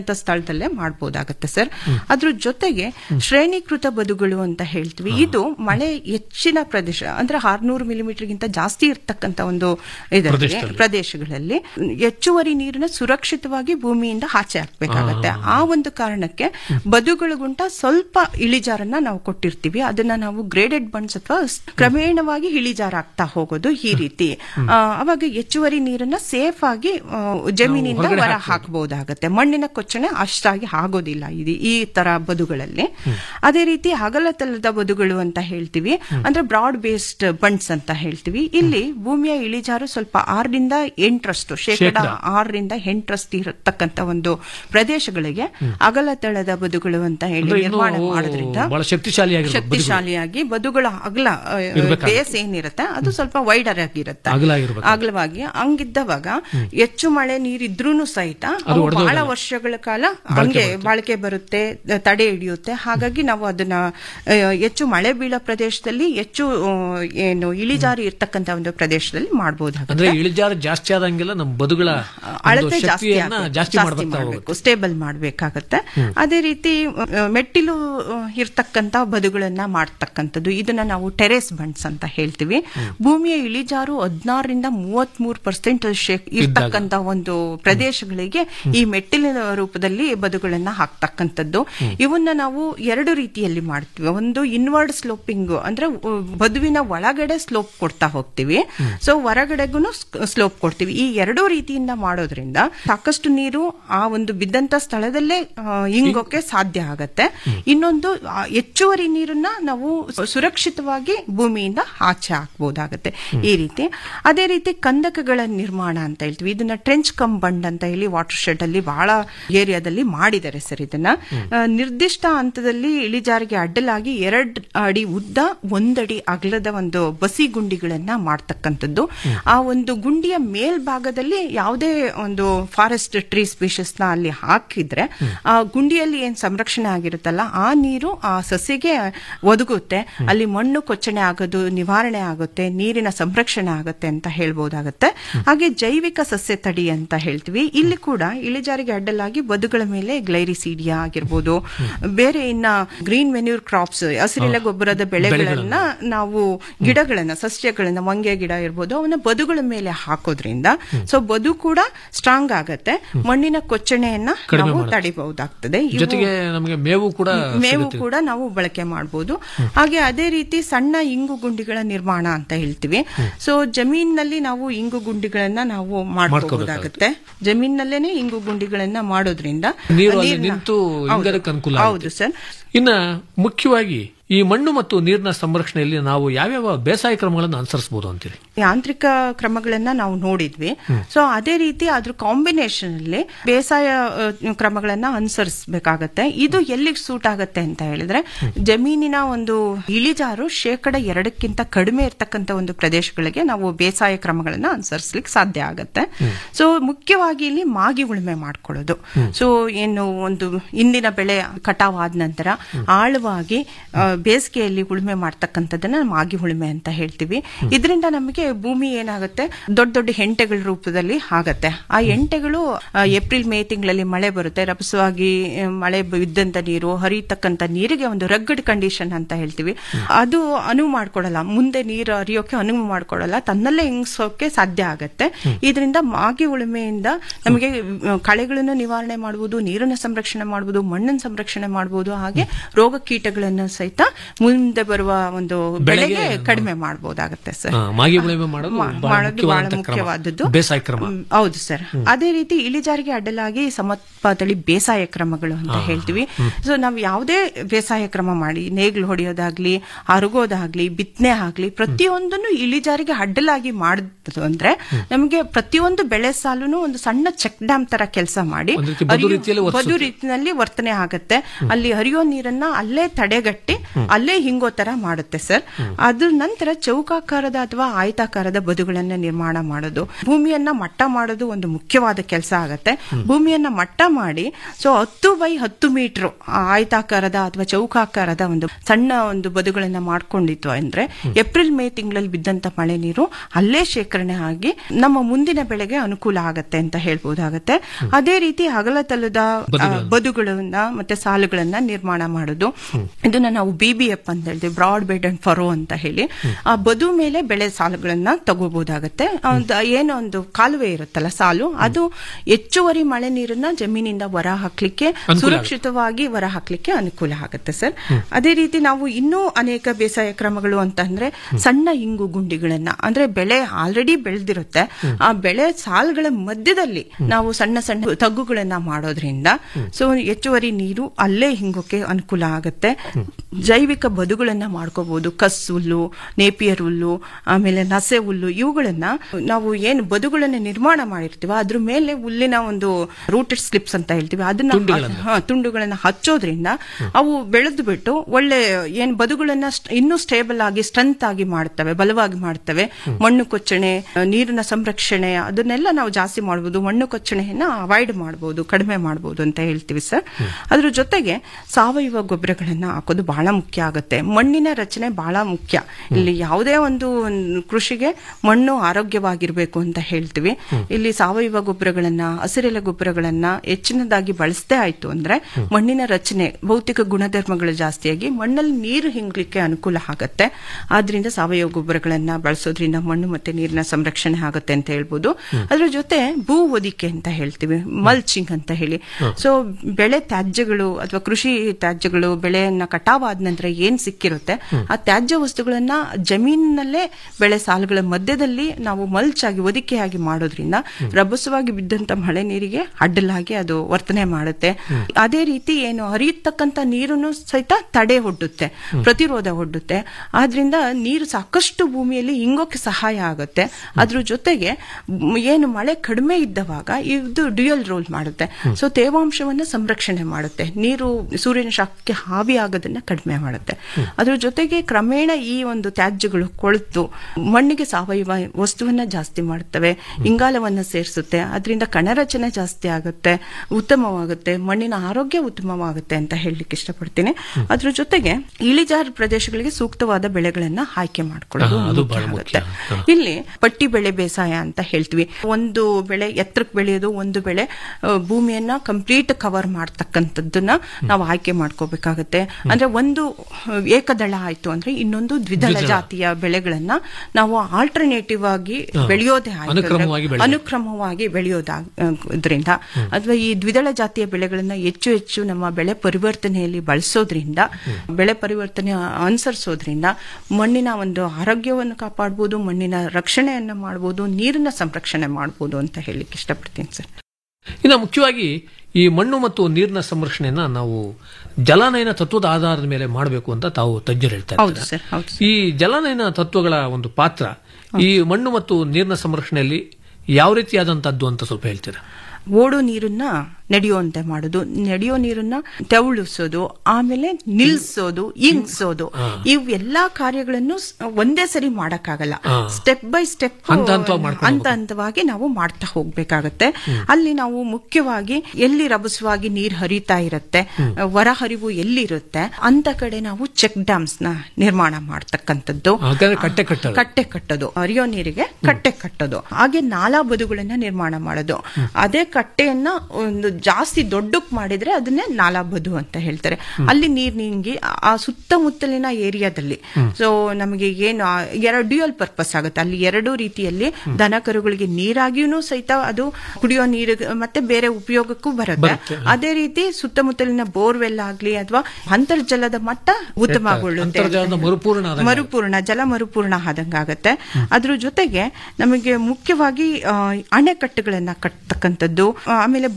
ಸ್ಥಳದಲ್ಲೇ ಮಾಡ್ಬೋದಾಗತ್ತೆ ಸರ್ ಅದ್ರ ಜೊತೆಗೆ ಶ್ರೇಣೀಕೃತ ಬದುಗಳು ಅಂತ ಹೇಳ್ತೀವಿ ಇದು ಮಳೆ ಹೆಚ್ಚಿನ ಪ್ರದೇಶ ಅಂದ್ರೆ ಆರ್ನೂರು ಮಿಲಿಮೀಟರ್ಗಿಂತ ಜಾಸ್ತಿ ಇರ್ತಕ್ಕಂತ ಒಂದು ಇದರಲ್ಲಿ ಪ್ರದೇಶದಲ್ಲಿ. ಪ್ರದೇಶಗಳಲ್ಲಿ ಹೆಚ್ಚುವರಿ ನೀರನ್ನ ಸುರಕ್ಷಿತವಾಗಿ ಭೂಮಿಯಿಂದ ಆಚೆ ಹಾಕ್ಬೇಕಾಗತ್ತೆ ಆ ಒಂದು ಕಾರಣಕ್ಕೆ ಬದುಗಳಿಗುಂಟ ಸ್ವಲ್ಪ ಇಳಿಜಾರನ್ನ ನಾವು ಕೊಟ್ಟಿರ್ತೀವಿ ಅದನ್ನ ನಾವು ಗ್ರೇಡೆಡ್ ಬಂಡ್ಸ್ ಅಥವಾ ಕ್ರಮೇಣವಾಗಿ ಇಳಿಜಾರಾಗ್ತಾ ಹೋಗೋದು ಈ ರೀತಿ ಆ, ಅವಾಗ ಹೆಚ್ಚುವರಿ ನೀರನ್ನ ಸೇಫ್ ಆಗಿ ಆ, ಜಮೀನಿಂದ ಹೊರಗಡೆ ಹೊರ ಹಾಕ್ಬೋದು. ಹಾಕಬಹುದಾಗತ್ತೆ ಮಣ್ಣಿನ ಕೊಚ್ಚಣೆ ಅಷ್ಟಾಗಿ ಆಗೋದಿಲ್ಲ ಇದು ಈ ತರ ಬದುಗಳಲ್ಲಿ ಅದೇ ರೀತಿ ಅಗಲತಲದ ಬದುಗಳು ಅಂತ ಹೇಳ್ತೀವಿ ಅಂದ್ರೆ ಬ್ರಾಡ್ ಬೇಸ್ಡ್ ಬಂಡ್ಸ್ ಅಂತ ಹೇಳ್ತೀವಿ ಇಲ್ಲಿ ಭೂಮಿಯ ಇಳಿಜಾರು ಸ್ವಲ್ಪ ಆರರಿಂದ ಎಂಟರಷ್ಟು ಶೇಕಡ ಶೇಕಡ. ಆರರಿಂದ ಎಂಟರಷ್ಟು ಇರತಕ್ಕಂತ ಒಂದು ಪ್ರದೇಶಗಳಿಗೆ ಅಗಲತಳದ ಬದುಗಳು ಅಂತ ಹೇಳಿ ಅಂದ್ರೆ ಇನ್ನೂ ನಿರ್ಮಾಣ ಮಾಡೋದ್ರಿಂದ ಬಹಳ ಶಕ್ತಿಶಾಲಿಯಾಗಿರೋ ಬದುಗಳು. ಶಕ್ತಿಶಾಲಿಯಾಗಿ ಬದುಗಳ ಅಗಲ ಆ, ಇರ್ಬೇಕಾಗುತ್ತೆ. ಬೇಸ್ ಏನಿರುತ್ತೆ ಅದು ಸ್ವಲ್ಪ ವೈಡರ್ ಆಗಿರುತ್ತೆ ಅಗಲ ಆಗಿರ್ಬೇಕು. ಅಗಲವಾಗಿ ಹಂಗಿದ್ದವಾಗ ಹೆಚ್ಚು ಮಳೆ ನೀರಿದ್ರೂನು ಸಹಿತ ಅದು ಅವು ಒಡೆದೋಗಲ್ಲ. ಬಹಳ ವರ್ಷಗಳ ಕಾಲ ಹಂಗೆ ಬಾಳಿಕೆ ಬರುತ್ತೆ ದ- ತಡೆ ಹಿಡಿಯುತ್ತೆ ಹಾಗಾಗಿ ನಾವು ಅದನ್ನ ಆ, ಹೆಚ್ಚು ಮಳೆ ಬೀಳೋ ಪ್ರದೇಶದಲ್ಲಿ ಹೆಚ್ಚು ಆ, ಏನು ಇಳಿಜಾರು ಇರ್ತಕ್ಕಂತ ಒಂದು ಪ್ರದೇಶದಲ್ಲಿ ಅಂದ್ರೆ ಮಾಡಬಹುದಾಗುತ್ತೆ ಇಳಿಜಾರು ಜಾಸ್ತಿ ಆದಂಗೆಲ್ಲ ನಮ್ಮ ಬದುಗಳ ಒಂದು ಅಳತೆ ಜಾಸ್ತಿ ಶಕ್ತಿಯನ್ನ ಆಗ್ಬೇಕು, ಜಾಸ್ತಿ ಜಾಸ್ತಿ ಮಾಡ್ತಾ ಹೋಗುತ್ತೆ ಮಾಡಬೇಕು ಸ್ಟೇಬಲ್ ಮಾಡಬೇಕಾಗತ್ತೆ ಅದೇ ರೀತಿ ಆ, ಮೆಟ್ಟಿಲು ಆ, ಇರ್ತಕ್ಕಂತ ಬದುಗಳನ್ನ ಮಾಡ್ತಕ್ಕಂಥದ್ದು ಇದನ್ನ ನಾವು ಟೆರೇಸ್ ಬಂಡ್ಸ್ ಅಂತ ಹೇಳ್ತೀವಿ ಭೂಮಿಯ ಇಳಿಜಾರು ಹದಿನಾರರಿಂದ ಮೂವತ್ತ್ ಮೂರು ಪರ್ಸೆಂಟ್ ಇರ್ತಕ್ಕಂತ ಒಂದು ಪ್ರದೇಶಗಳಿಗೆ ಈ ಮೆಟ್ಟಿಲಿನ ರೂಪದಲ್ಲಿ ಬದುಗಳನ್ನ ಹಾಕ್ತಕ್ಕಂಥದ್ದು ಇವನ್ನ ನಾವು ಎರಡು ರೀತಿಯಲ್ಲಿ ಮಾಡ್ತೀವಿ ಒಂದು ಇನ್ವರ್ಡ್ ಸ್ಲೋಪಿಂಗ್ ಅಂದ್ರೆ ಉ, ಬದುವಿನ ಒಳಗಡೆ ಸ್ಲೋಪ್ ಕೊಡ್ತಾ ಹೋಗ್ತೀವಿ ಸೊ ಹೊರಗಡೆಗೂ ಸ್ಲೋಪ್ ಕೊಡ್ತೀವಿ ಈ ಎರಡೂ ರೀತಿಯಿಂದ ಮಾಡೋದ್ರಿಂದ ಸಾಕಷ್ಟು ನೀರು ಆ ಒಂದು ಬಿದ್ದಂತ ಸ್ಥಳದಲ್ಲೇ ಆ, ಇಂಗೋಕೆ ಸಾಧ್ಯ ಆಗತ್ತೆ ಇನ್ನೊಂದು ಆ, ಹೆಚ್ಚುವರಿ ನೀರನ್ನ ನಾವು ಸುರಕ್ಷಿತವಾಗಿ ಭೂಮಿಯಿಂದ ಆಚೆ ಹಾಕ್ಬೋದಾಗತ್ತೆ ಈ ರೀತಿ ಅದೇ ರೀತಿ ಕಂದಕಗಳ ನಿರ್ಮಾಣ ಅಂತ ಹೇಳ್ತೀವಿ ಇದನ್ನ ಟ್ರೆಂಚ್ ಕಮ್ ಬಂಡ್ ಅಂತ ಹೇಳಿ ವಾಟರ್ ಶೆಡ್ ಅಲ್ಲಿ ಬಹಳ ಏರಿಯಾದಲ್ಲಿ ಮಾಡಿದ್ದಾರೆ ಸರ್ ಇದನ್ನ ಆ, ನಿರ್ದಿಷ್ಟ ಹಂತದಲ್ಲಿ ಇಳಿಜಾರಿಗೆ ಅಡ್ಡಲಾಗಿ ಎರಡ್ ಅಡಿ ಉದ್ದ ಒಂದಡಿ ಅಗಲದ ಒಂದು ಬಸಿ ಗುಂಡಿಗಳನ್ನ ಮಾಡ್ತಕ್ಕಂಥದ್ದು ಆ ಒಂದು ಗುಂಡಿಯ ಮೇಲ್ಭಾಗದಲ್ಲಿ ಯಾವುದೇ ಒಂದು ಫಾರೆಸ್ಟ್ ಟ್ರೀ ಸ್ಪೀಷಸ್ ನ ಅಲ್ಲಿ ಹಾಕಿದ್ರೆ ಆ ಗುಂಡಿಯಲ್ಲಿ ಏನ್ ಸಂರಕ್ಷಣೆ ಆಗಿರುತ್ತಲ್ಲ ಆ ನೀರು ಆ ಸಸಿಗೆ ಒದಗುತ್ತೆ ಅಲ್ಲಿ ಮಣ್ಣು ಕೊಚ್ಚಣೆ ಆಗೋದು ನಿವಾರಣೆ ಆಗುತ್ತೆ ನೀರಿನ ಸಂರಕ್ಷಣೆ ಆಗುತ್ತೆ ಅಂತ ಹೇಳ್ಬೋದಾಗತ್ತೆ ಹಾಗೆ ಜೈವಿಕ ಸಸ್ಯ ತಡಿ ಅಂತ ಹೇಳ್ತೀವಿ ಇಲ್ಲಿ ಕೂಡ ಇಳಿಜಾರಿಗೆ ಅಡ್ಡಲಾಗಿ ಬದುಗಳ ಮೇಲೆ ಗ್ಲೈರಿಸೀಡಿಯಾ ಆಗಿರ್ಬೋದು ಬೇರೆ ಇನ್ನ ಗ್ರೀನ್ ಮೆನ್ಯೂರ್ ಕ್ರಾಪ್ಸ್ ಹಸಿರೆಲೆ ಗೊಬ್ಬರದ ಬೆಳೆಗಳನ್ನ ನಾವು ಗಿಡಗಳನ್ನ ಸಸ್ಯಗಳನ್ನ ಮಂಗೆ ಗಿಡ ಇರ್ಬೋದು ಅವನ್ನ ಬದುಗಳ ಮೇಲೆ ಹಾಕೋದ್ರಿಂದ ಸೊ ಬದು ಕೂಡ ಸ್ಟ್ರಾಂಗ್ ಆಗತ್ತೆ ಮಣ್ಣಿನ ಕೊಚ್ಚಣೆಯನ್ನ ಕಡಿಮೆ ನಾವು ಮಾಡುತ್ತೆ. ತಡಿಬಹುದಾಗ್ತದೆ ಇವು- ಜೊತೆಗೆ ನಮಗೆ ಮೇವು ಕೂಡ ಮೇವು ಸಿಗುತ್ತೆ. ಕೂಡ ನಾವು ಬಳಕೆ ಮಾಡಬಹುದು ಹಾಗೆ ಅದೇ ರೀತಿ ಸಣ್ಣ ಇಂಗು ಗುಂಡಿಗಳ ನಿರ್ಮಾಣ ಅಂತ ಹೇಳ್ತೀವಿ ಸೊ ಜಮೀನಿನಲ್ಲಿ ನಾವು ಇಂಗು ಗುಂಡಿಗಳನ್ನ ನಾವು ಮಾಡಬಹುದಾಗುತ್ತೆ ಜಮೀನಲ್ಲೇನೆ ಇಂಗು ಗುಂಡಿಗಳನ್ನ ಮಾಡೋದ್ರಿಂದ ನೀರು ಅಲ್ಲಿ ನೀರ್ನ- ನಿಂತು ಹೌದು. ಇಂಗದಕ್ಕೆ ಅನುಕೂಲ ಹೌದು ಸರ್ ಇನ್ನ ಮುಖ್ಯವಾಗಿ ಈ ಮಣ್ಣು ಮತ್ತು ನೀರಿನ ಸಂರಕ್ಷಣೆಯಲ್ಲಿ ನಾವು ಯಾವ್ಯಾವ ಬೇಸಾಯ ಕ್ರಮಗಳನ್ನು ಅನುಸರಿಸಬಹುದು ಅಂತೀರಿ ಯಾಂತ್ರಿಕ ಕ್ರಮಗಳನ್ನ ನಾವು ನೋಡಿದ್ವಿ ಸೊ ಅದೇ ರೀತಿ ಅದ್ರ ಕಾಂಬಿನೇಷನ್ ಅಲ್ಲಿ ಬೇಸಾಯ ಆ, ಕ್ರಮಗಳನ್ನ ಅನುಸರಿಸಬೇಕಾಗತ್ತೆ ಇದು ಎಲ್ಲಿಗೆ ಸೂಟ್ ಆಗತ್ತೆ ಅಂತ ಹೇಳಿದ್ರೆ ಜಮೀನಿನ ಒಂದು ಇಳಿಜಾರು ಶೇಕಡ ಎರಡಕ್ಕಿಂತ ಕಡಿಮೆ ಇರ್ತಕ್ಕಂಥ ಒಂದು ಪ್ರದೇಶಗಳಿಗೆ ನಾವು ಬೇಸಾಯ ಕ್ರಮಗಳನ್ನ ಅನುಸರಿಸ್ಲಿಕ್ಕೆ ಸಾಧ್ಯ ಆಗತ್ತೆ ಸೊ ಮುಖ್ಯವಾಗಿ ಇಲ್ಲಿ ಮಾಗಿ ಉಳುಮೆ ಮಾಡ್ಕೊಳ್ಳೋದು ಸೊ ಏನು ಒಂದು ಇಂದಿನ ಬೆಳೆ ಕಟಾವ್ ಆದ ನಂತರ ಆಳವಾಗಿ ಆ, ಬೇಸಿಗೆಯಲ್ಲಿ ಉಳುಮೆ ಮಾಡ್ತಕ್ಕಂಥದ್ದನ್ನ ಮಾಗಿ ಉಳುಮೆ ಅಂತ ಹೇಳ್ತೀವಿ ಇದರಿಂದ ನಮಗೆ ಭೂಮಿ ಏನಾಗುತ್ತೆ ದೊಡ್ಡ ದೊಡ್ಡ ಹೆಂಟೆಗಳ ರೂಪದಲ್ಲಿ ಆಗತ್ತೆ ಆ ಹೆಂಟೆಗಳು ಆ, ಏಪ್ರಿಲ್ ಮೇ ತಿಂಗಳಲ್ಲಿ ಮಳೆ ಬರುತ್ತೆ ರಭಸವಾಗಿ ಆ, ಮಳೆ ಬಿದ್ದಂತ ನೀರು ಹರಿಯತಕ್ಕಂತ ನೀರಿಗೆ ಒಂದು ರಗ್ಗಡ್ ಕಂಡೀಷನ್ ಅಂತ ಹೇಳ್ತೀವಿ ಅದು ಅನುವು ಮಾಡ್ಕೊಡಲ್ಲ ಮುಂದೆ ನೀರು ಹರಿಯೋಕೆ ಅನುವು ಮಾಡ್ಕೊಡಲ್ಲ ತನ್ನಲ್ಲೇ ಹಿಂಗ್ಸೋಕೆ ಸಾಧ್ಯ ಆಗತ್ತೆ ಇದರಿಂದ ಮಾಗಿ ಉಳುಮೆಯಿಂದ ನಮಗೆ ಆ, ಕಳೆಗಳನ್ನು ನಿವಾರಣೆ ಮಾಡಬಹುದು ನೀರನ್ನು ಸಂರಕ್ಷಣೆ ಮಾಡಬಹುದು ಮಣ್ಣನ್ನು ಸಂರಕ್ಷಣೆ ಮಾಡಬಹುದು ಹಾಗೆ ರೋಗ ಕೀಟಗಳನ್ನು ಸಹಿತ ಮುಂದೆ ಬರುವ ಒಂದು ಬೆಳೆಗೆ ಬೆಳೆಗೆ ಕಡಿಮೆ ಮಾಡಬಹುದಾಗತ್ತೆ ಸರ್ ಆ, ಮಾಗಿ ಉಳುಮೆ ಮಾಡೋದು ಮಾ- ಬಹಳ ಮಾಡೋದು ಬಹಳ ಮುಖ್ಯವಾದಂತ ಕ್ರಮ. ಮುಖ್ಯವಾದದ್ದು ಬೇಸಾಯ ಕ್ರಮ. ಹ್ಮ್, ಹೌದು ಸರ್ ಅದೇ ರೀತಿ ಇಳಿಜಾರಿಗೆ ಅಡ್ಡಲಾಗಿ ಸಮತ್ಪಾತಳಿ ಬೇಸಾಯ ಕ್ರಮಗಳು ಅಂತ ಹೇಳ್ತೀವಿ ಸೊ ನಾವು ಯಾವುದೇ ಬೇಸಾಯ ಕ್ರಮ ಮಾಡಿ ನೇಗ್ಲು ಹೊಡೆಯೋದಾಗ್ಲಿ ಅರಗೋದಾಗ್ಲಿ ಬಿತ್ತನೆ ಆಗ್ಲಿ ಪ್ರತಿಯೊಂದನ್ನು ಇಳಿಜಾರಿಗೆ ಅಡ್ಡಲಾಗಿ ಮಾಡಿದ್ದು ಅಂದ್ರೆ ನಮಗೆ ಪ್ರತಿಯೊಂದು ಬೆಳೆ ಸಾಲುನು ಒಂದು ಸಣ್ಣ ಚೆಕ್ ಡ್ಯಾಮ್ ತರ ಕೆಲಸ ಮಾಡಿ ಒಂದ್ ರೀತಿ ಬದು ಹರಿಯೋ- ರೀತಿಯಲ್ಲಿ ವರ್ತಿಸುತ್ತೆ. ಬದು ರೀತಿಯಲ್ಲಿ ವರ್ತನೆ ಆಗತ್ತೆ ಅಲ್ಲಿ ಹರಿಯೋ ನೀರನ್ನ ಅಲ್ಲೇ ತಡೆಗಟ್ಟಿ ಅಲ್ಲೇ ಹಿಂಗೋ ತರ ಮಾಡುತ್ತೆ ಸರ್ ಅದ್ರ ನಂತರ ಚೌಕಾಕಾರದ ಅಥವಾ ಆಯತಾಕಾರದ ಬದುಗಳನ್ನ ನಿರ್ಮಾಣ ಮಾಡೋದು ಭೂಮಿಯನ್ನ ಮಟ್ಟ ಮಾಡೋದು ಒಂದು ಮುಖ್ಯವಾದ ಕೆಲಸ ಆಗತ್ತೆ ಭೂಮಿಯನ್ನ ಮಟ್ಟ ಮಾಡಿ ಸೊ ಹತ್ತು ಬೈ ಹತ್ತು ಮೀಟರ್ ಆಯತಾಕಾರದ ಅಥವಾ ಚೌಕಾಕಾರದ ಒಂದು ಸಣ್ಣ ಒಂದು ಬದುಗಳನ್ನ ಮಾಡ್ಕೊಂಡಿತ್ತು ಅಂದ್ರೆ ಏಪ್ರಿಲ್ ಮೇ ತಿಂಗಳಲ್ಲಿ ಬಿದ್ದಂತ ಮಳೆ ನೀರು ಅಲ್ಲೇ ಶೇಖರಣೆ ಆಗಿ ನಮ್ಮ ಮುಂದಿನ ಬೆಳೆಗೆ ಅನುಕೂಲ ಆಗತ್ತೆ ಅಂತ ಹೇಳ್ಬೋದಾಗತ್ತೆ ಅದೇ ರೀತಿ ಅಗಲತಲದ ಆ, ಬದುಗಳನ್ನ ಮತ್ತೆ ಸಾಲುಗಳನ್ನ ನಿರ್ಮಾಣ ಮಾಡೋದು ಇದನ್ನ ನಾವು ಬಿ ಬಿ ಎಫ್ ಅಂತ ಹೇಳ್ತೀವಿ ಬ್ರಾಡ್ ಬೆಡ್ ಅಂಡ್ ಫರೋ ಅಂತ ಹೇಳಿ ಆ ಬದು ಮೇಲೆ ಬೆಳೆ ಸಾಲುಗಳನ್ನ ತಗೋಬಹುದಾಗತ್ತೆ ಒಂದು ಏನೋ ಒಂದು ಕಾಲುವೆ ಇರುತ್ತಲ್ಲ ಸಾಲು ಅದು ಹೆಚ್ಚುವರಿ ಮಳೆ ನೀರನ್ನ ಜಮೀನಿಂದ ಹೊರ ಹಾಕ್ಲಿಕ್ಕೆ ಅನುಕೂಲ ಸುರಕ್ಷಿತವಾಗಿ ಹೊರ ಹಾಕ್ಲಿಕ್ಕೆ ಅನುಕೂಲ ಆಗುತ್ತೆ ಸರ್ ಅದೇ ರೀತಿ ನಾವು ಇನ್ನೂ ಅನೇಕ ಬೇಸಾಯ ಕ್ರಮಗಳು ಅಂತಂದ್ರೆ ಸಣ್ಣ ಇಂಗು ಗುಂಡಿಗಳನ್ನ ಅಂದ್ರೆ ಬೆಳೆ ಆಲ್ರೆಡಿ ಬೆಳೆದಿರುತ್ತೆ ಆ ಬೆಳೆ ಸಾಲುಗಳ ಮಧ್ಯದಲ್ಲಿ ನಾವು ಸಣ್ಣ ಸಣ್ಣ ತಗ್ಗುಗಳನ್ನ ಮಾಡೋದ್ರಿಂದ ಸೊ ಹೆಚ್ಚುವರಿ ನೀರು ಅಲ್ಲೇ ಹಿಂಗೋಕೆ ಅನುಕೂಲ ಆಗುತ್ತೆ ಜೈವಿಕ ಬದುಗಳನ್ನ ಮಾಡ್ಕೋಬಹುದು ಕಸ್ ಹುಲ್ಲು ನೇಪಿಯರ್ ಹುಲ್ಲು ಆಮೇಲೆ ನಸೆ ಹುಲ್ಲು ಇವುಗಳನ್ನ ನಾವು ಏನು ಬದುಗಳನ್ನ ನಿರ್ಮಾಣ ಮಾಡಿರ್ತೀವ ಅದ್ರ ಮೇಲೆ ಹುಲ್ಲಿನ ಒಂದು ರೂಟೆಡ್ ಸ್ಲಿಪ್ಸ್ ಅಂತ ಹೇಳ್ತೀವಿ ಅದನ್ನ ತುಂಡುಗಳನ್ನ. ಹಾ, ತುಂಡುಗಳನ್ನ ಹಚ್ಚೋದ್ರಿಂದ ಅವು ಬೆಳೆದು ಬಿಟ್ಟು ಒಳ್ಳೆ ಏನ್ ಬದುಗಳನ್ನ ಸ್ಟ್- ಇನ್ನೂ ಸ್ಟೇಬಲ್ ಆಗಿ ಸ್ಟ್ರೆಂತ್ ಆಗಿ ಮಾಡ್ತವೆ ಬಲವಾಗಿ ಮಾಡ್ತವೆ ಮಣ್ಣು ಕೊಚ್ಚಣೆ ಆ, ನೀರಿನ ಸಂರಕ್ಷಣೆ ಅದನ್ನೆಲ್ಲ ನಾವು ಜಾಸ್ತಿ ಮಾಡಬಹುದು ಮಣ್ಣು ಕೊಚ್ಚಣೆಯನ್ನ ಅವಾಯ್ಡ್ ಮಾಡಬಹುದು ಕಡಿಮೆ ಮಾಡಬಹುದು ಅಂತ ಹೇಳ್ತೀವಿ ಸರ್ ಅದ್ರ ಜೊತೆಗೆ ಸಾವಯವ ಗೊಬ್ಬರಗಳನ್ನ ಹಾಕೋದು ಬಹಳ ಮುಖ್ಯ ಆಗುತ್ತೆ ಮಣ್ಣಿನ ರಚನೆ ಬಹಳ ಮುಖ್ಯ ಇಲ್ಲಿ ಯಾವುದೇ ಒಂದು ಕೃಷಿಗೆ ಮಣ್ಣು ಆರೋಗ್ಯವಾಗಿರ್ಬೇಕು ಅಂತ ಹೇಳ್ತೀವಿ ಇಲ್ಲಿ ಸಾವಯವ ಗೊಬ್ಬರಗಳನ್ನ ಹಸಿರೆಲೆ ಗೊಬ್ಬರಗಳನ್ನ ಹೆಚ್ಚಿನದಾಗಿ ಬಳಸದೇ ಆಯ್ತು ಅಂದ್ರೆ ಮಣ್ಣಿನ ರಚನೆ ಭೌತಿಕ ಗುಣಧರ್ಮಗಳು ಜಾಸ್ತಿಯಾಗಿ ಮಣ್ಣಲ್ಲಿ ನೀರು ಹಿಂಗ್ಲಿಕ್ಕೆ ಅನುಕೂಲ ಆಗತ್ತೆ ಆದ್ರಿಂದ ಸಾವಯವ ಗೊಬ್ಬರಗಳನ್ನ ಬಳಸೋದ್ರಿಂದ ಮಣ್ಣು ಮತ್ತೆ ನೀರಿನ ಸಂರಕ್ಷಣೆ ಆಗುತ್ತೆ ಅಂತ ಹೇಳ್ಬೋದು ಅದ್ರ ಜೊತೆ ಭೂ ಹೊದಿಕೆ ಅಂತ ಹೇಳ್ತೀವಿ ಮಲ್ಚಿಂಗ್ ಅಂತ ಹೇಳಿ ಸೊ ಬೆಳೆ ತ್ಯಾಜ್ಯಗಳು ಅಥವಾ ಕೃಷಿ ತ್ಯಾಜ್ಯಗಳು ಬೆಳೆಯನ್ನ ಕಟಾವಾದ ನಂತರ ಏನ್ ಸಿಕ್ಕಿರುತ್ತೆ ಆ ತ್ಯಾಜ್ಯ ವಸ್ತುಗಳನ್ನ ಜಮೀನಿನಲ್ಲೇ ಬೆಳೆ ಸಾಲುಗಳ ಮಧ್ಯದಲ್ಲಿ ನಾವು ಮಲ್ಚ್ ಆಗಿ ಹೊದಿಕೆಯಾಗಿ ಮಾಡೋದ್ರಿಂದ ರಭಸವಾಗಿ ಬಿದ್ದಂತ ಮಳೆ ನೀರಿಗೆ ಅಡ್ಡಲಾಗಿ ಅದು ವರ್ತನೆ ಮಾಡುತ್ತೆ ಅದೇ ರೀತಿ ಏನು ಹರಿಯತಕ್ಕಂತ ನೀರನ್ನು ಸಹಿತ ತಡೆ ಒಡ್ಡುತ್ತೆ ಪ್ರತಿರೋಧ ಒಡ್ಡುತ್ತೆ ಆದ್ರಿಂದ ನೀರು ಸಾಕಷ್ಟು ಭೂಮಿಯಲ್ಲಿ ಇಂಗೋಕೆ ಸಹಾಯ ಆಗುತ್ತೆ ಅದ್ರ ಜೊತೆಗೆ ಮ್, ಏನು ಮಳೆ ಕಡಿಮೆ ಇದ್ದವಾಗ ಇದು ಡ್ಯೂಯಲ್ ರೋಲ್ ಮಾಡುತ್ತೆ ಸೊ ತೇವಾಂಶವನ್ನ ಸಂರಕ್ಷಣೆ ಮಾಡುತ್ತೆ ನೀರು ಸೂರ್ಯನ ಶಾಖಕ್ಕೆ ಹಾವಿ ಆಗೋದನ್ನ ಕಡಿಮೆ ಮಾಡುತ್ತೆ ಅದ್ರ ಜೊತೆಗೆ ಕ್ರಮೇಣ ಈ ಒಂದು ತ್ಯಾಜ್ಯಗಳು ಕೊಳೆತು ಮಣ್ಣಿಗೆ ಸಾವಯವ ವಸ್ತುವನ್ನ ಜಾಸ್ತಿ ಮಾಡುತ್ತವೆ ಇಂಗಾಲವನ್ನ ಸೇರಿಸುತ್ತೆ ಅದರಿಂದ ಕಣರಚನೆ ಜಾಸ್ತಿ ಆಗುತ್ತೆ ಉತ್ತಮವಾಗುತ್ತೆ ಮಣ್ಣಿನ ಆರೋಗ್ಯ ಉತ್ತಮವಾಗುತ್ತೆ ಅಂತ ಹೇಳಲಿಕ್ಕೆ ಇಷ್ಟಪಡ್ತೀನಿ ಅದ್ರ ಜೊತೆಗೆ ಇಳಿಜಾರು ಪ್ರದೇಶಗಳಿಗೆ ಸೂಕ್ತವಾದ ಬೆಳೆಗಳನ್ನ ಆಯ್ಕೆ ಮಾಡ್ಕೊಳ್ಳೋದು ಹಾ, ಅದು ಮುಖ್ಯ ಬಹಳ ಆಗುತ್ತೆ ಮುಖ್ಯ. ಇಲ್ಲಿ ಪಟ್ಟಿ ಬೆಳೆ ಬೇಸಾಯ ಅಂತ ಹೇಳ್ತೀವಿ ಒಂದು ಬೆಳೆ ಎತ್ತರಕ್ಕೆ ಬೆಳೆಯೋದು ಒಂದು ಬೆಳೆ ಆ, ಭೂಮಿಯನ್ನ ಕಂಪ್ಲೀಟ್ ಕವರ್ ಮಾಡ್ತಕ್ಕಂಥದ್ದನ್ನ ನಾವು ಆಯ್ಕೆ ಮಾಡ್ಕೋಬೇಕಾಗತ್ತೆ ಅಂದ್ರೆ ಒಂದು ಆ, ಏಕದಳ ಆಯ್ತು ಅಂದ್ರೆ ಇನ್ನೊಂದು ದ್ವಿದಳ ದ್ವಿದಳ. ಜಾತಿಯ ಬೆಳೆಗಳನ್ನ ನಾವು ಆಲ್ಟರ್ನೇಟಿವ್ ಆಗಿ ಹಾ. ಬೆಳೆಯೋದೇ ಆಯ್ತು ಅಂದ್ರೆ ಅನುಕ್ರಮವಾಗಿ ಬೆಳೆಯೋದು. ಅನುಕ್ರಮವಾಗಿ ಬೆಳೆಯೋದ್ರಿಂದ ಅಥವಾ ಈ ದ್ವಿದಳ ಜಾತಿಯ ಬೆಳೆಗಳನ್ನ ಹೆಚ್ಚು ಹೆಚ್ಚು ನಮ್ಮ ಬೆಳೆ ಪರಿವರ್ತನೆಯಲ್ಲಿ ಬಳಸೋದ್ರಿಂದ ಬೆಳೆ ಪರಿವರ್ತನೆ ಅನುಸರಿಸೋದ್ರಿಂದ ಮಣ್ಣಿನ ಒಂದು ಆರೋಗ್ಯವನ್ನು ಕಾಪಾಡ್ಬೋದು ಮಣ್ಣಿನ ರಕ್ಷಣೆಯನ್ನ ಮಾಡ್ಬೋದು ನೀರನ್ನ ಸಂರಕ್ಷಣೆ ಮಾಡ್ಬೋದು ಅಂತ ಹೇಳಲಿಕ್ಕೆ ಇಷ್ಟಪಡ್ತೀನಿ ಸರ್ ಇನ್ನು ಮುಖ್ಯವಾಗಿ ಈ ಮಣ್ಣು ಮತ್ತು ನೀರಿನ ಸಂರಕ್ಷಣೆಯನ್ನ ನಾವು ಜಲಾನಯನ ತತ್ವದ ಆಧಾರದ ಮೇಲೆ ಮಾಡಬೇಕು ಅಂತ ತಾವು ತಜ್ಞರು ಹೇಳ್ತಾ ಹೌದು ಇದ್ದಾರೆ ಸರ್ ಹೌದು ಈ ಜಲಾನಯನ ತತ್ವಗಳ ಒಂದು ಪಾತ್ರ ಈ ಮಣ್ಣು ಮತ್ತು ನೀರಿನ ಸಂರಕ್ಷಣೆಯಲ್ಲಿ ಯಾವ ರೀತಿಯಾದಂತದ್ದು ಅಂತ ಸ್ವಲ್ಪ ಹೇಳ್ತೀರಾ ಓಡೋ ನೀರನ್ನ ನಡೆಯುವಂತೆ ಮಾಡೋದು ನಡೆಯೋ ನೀರನ್ನ ತೆವಳಿಸೋದು ಆಮೇಲೆ ನಿಲ್ಸೋದು ಇಂಗ್ಸೋದು ಇವೆಲ್ಲಾ ಕಾರ್ಯಗಳನ್ನು ಸ್- ಒಂದೇ ಸರಿ ಮಾಡಕ್ಕಾಗಲ್ಲ ಹಾ. ಸ್ಟೆಪ್ ಬೈ ಸ್ಟೆಪ್ ಹಂತ ಹಂತವಾಗಿ ಮಾಡ್ಕೊಂಡು ಹಂತ ಹಂತವಾಗಿ ನಾವು ಮಾಡ್ತಾ ಹೋಗ್ಬೇಕಾಗತ್ತೆ ಅಲ್ಲಿ ನಾವು ಮುಖ್ಯವಾಗಿ ಎಲ್ಲಿ ರಭಸವಾಗಿ ನೀರ್ ಹರಿತಾ ಇರುತ್ತೆ ಹೊರ ಹರಿವು ಎಲ್ಲಿರುತ್ತೆ ಅಂತ ಕಡೆ ನಾವು ಚೆಕ್ ಡ್ಯಾಮ್ಸ್ ನ ನಿರ್ಮಾಣ ಮಾಡ್ತಕ್ಕಂಥದ್ದು ಹಾಗಾದ್ರೆ ಕಟ್ಟೆ ಕಟ್ಟೋದು. ಕಟ್ಟೆ ಕಟ್ಟೋದು ಹರಿಯೋ ನೀರಿಗೆ ಕಟ್ಟೆ ಕಟ್ಟೋದು ಹಾಗೆ ನಾಲಾ ಬದುಗಳನ್ನ ನಿರ್ಮಾಣ ಮಾಡೋದು ಅದೇ ಕಟ್ಟೆಯನ್ನ ಒಂದು ಜಾಸ್ತಿ ದೊಡ್ಡಕ್ ಮಾಡಿದ್ರೆ ಅದನ್ನೇ ನಾಲಾ ಬದು ಅಂತ ಹೇಳ್ತಾರೆ ಅಲ್ಲಿ ನೀರ್ ನಿಂಗಿ ಆ- ಆ ಸುತ್ತಮುತ್ತಲಿನ ಏರಿಯಾದಲ್ಲಿ ಸೊ ನಮಗೆ ಏನು ಆ ಎರಡು ಡ್ಯೂಯಲ್ ಪರ್ಪಸ್ ಆಗುತ್ತೆ ಅಲ್ಲಿ ಎರಡು ರೀತಿಯಲ್ಲಿ ದನ ಕರುಗಳಿಗೆ ನೀರಾಗಿಯೂ ಸಹಿತ ಅದು ಕುಡಿಯೋ ನೀರು ಮತ್ತೆ ಬೇರೆ ಉಪಯೋಗಕ್ಕೂ ಬರುತ್ತೆ ಬರುತ್ತೆ. ಅದೇ ರೀತಿ ಸುತ್ತಮುತ್ತಲಿನ ಬೋರ್ವೆಲ್ ಆಗ್ಲಿ ಅಥವಾ ಅಂತರ್ಜಲದ ಮಟ್ಟ ಉತ್ತಮಗೊಳ್ಳುತ್ತೆ ಅಂತರ್ಜಲದ ಮರುಪೂರ್ಣ ಆದಂಗೆ ಮರುಪೂರ್ಣ ಜಲ ಮರುಪೂರ್ಣ ಆದಂಗಾಗತ್ತೆ ಅದ್ರ ಜೊತೆಗೆ ನಮಗೆ ಮುಖ್ಯವಾಗಿ ಆ, ಅಣೆಕಟ್ಟುಗಳನ್ನ ಕಟ್ಟತಕ್ಕಂಥದ್ದು ಆ, ಆಮೇಲೆ ಬಸಿ ಹೊಂಡ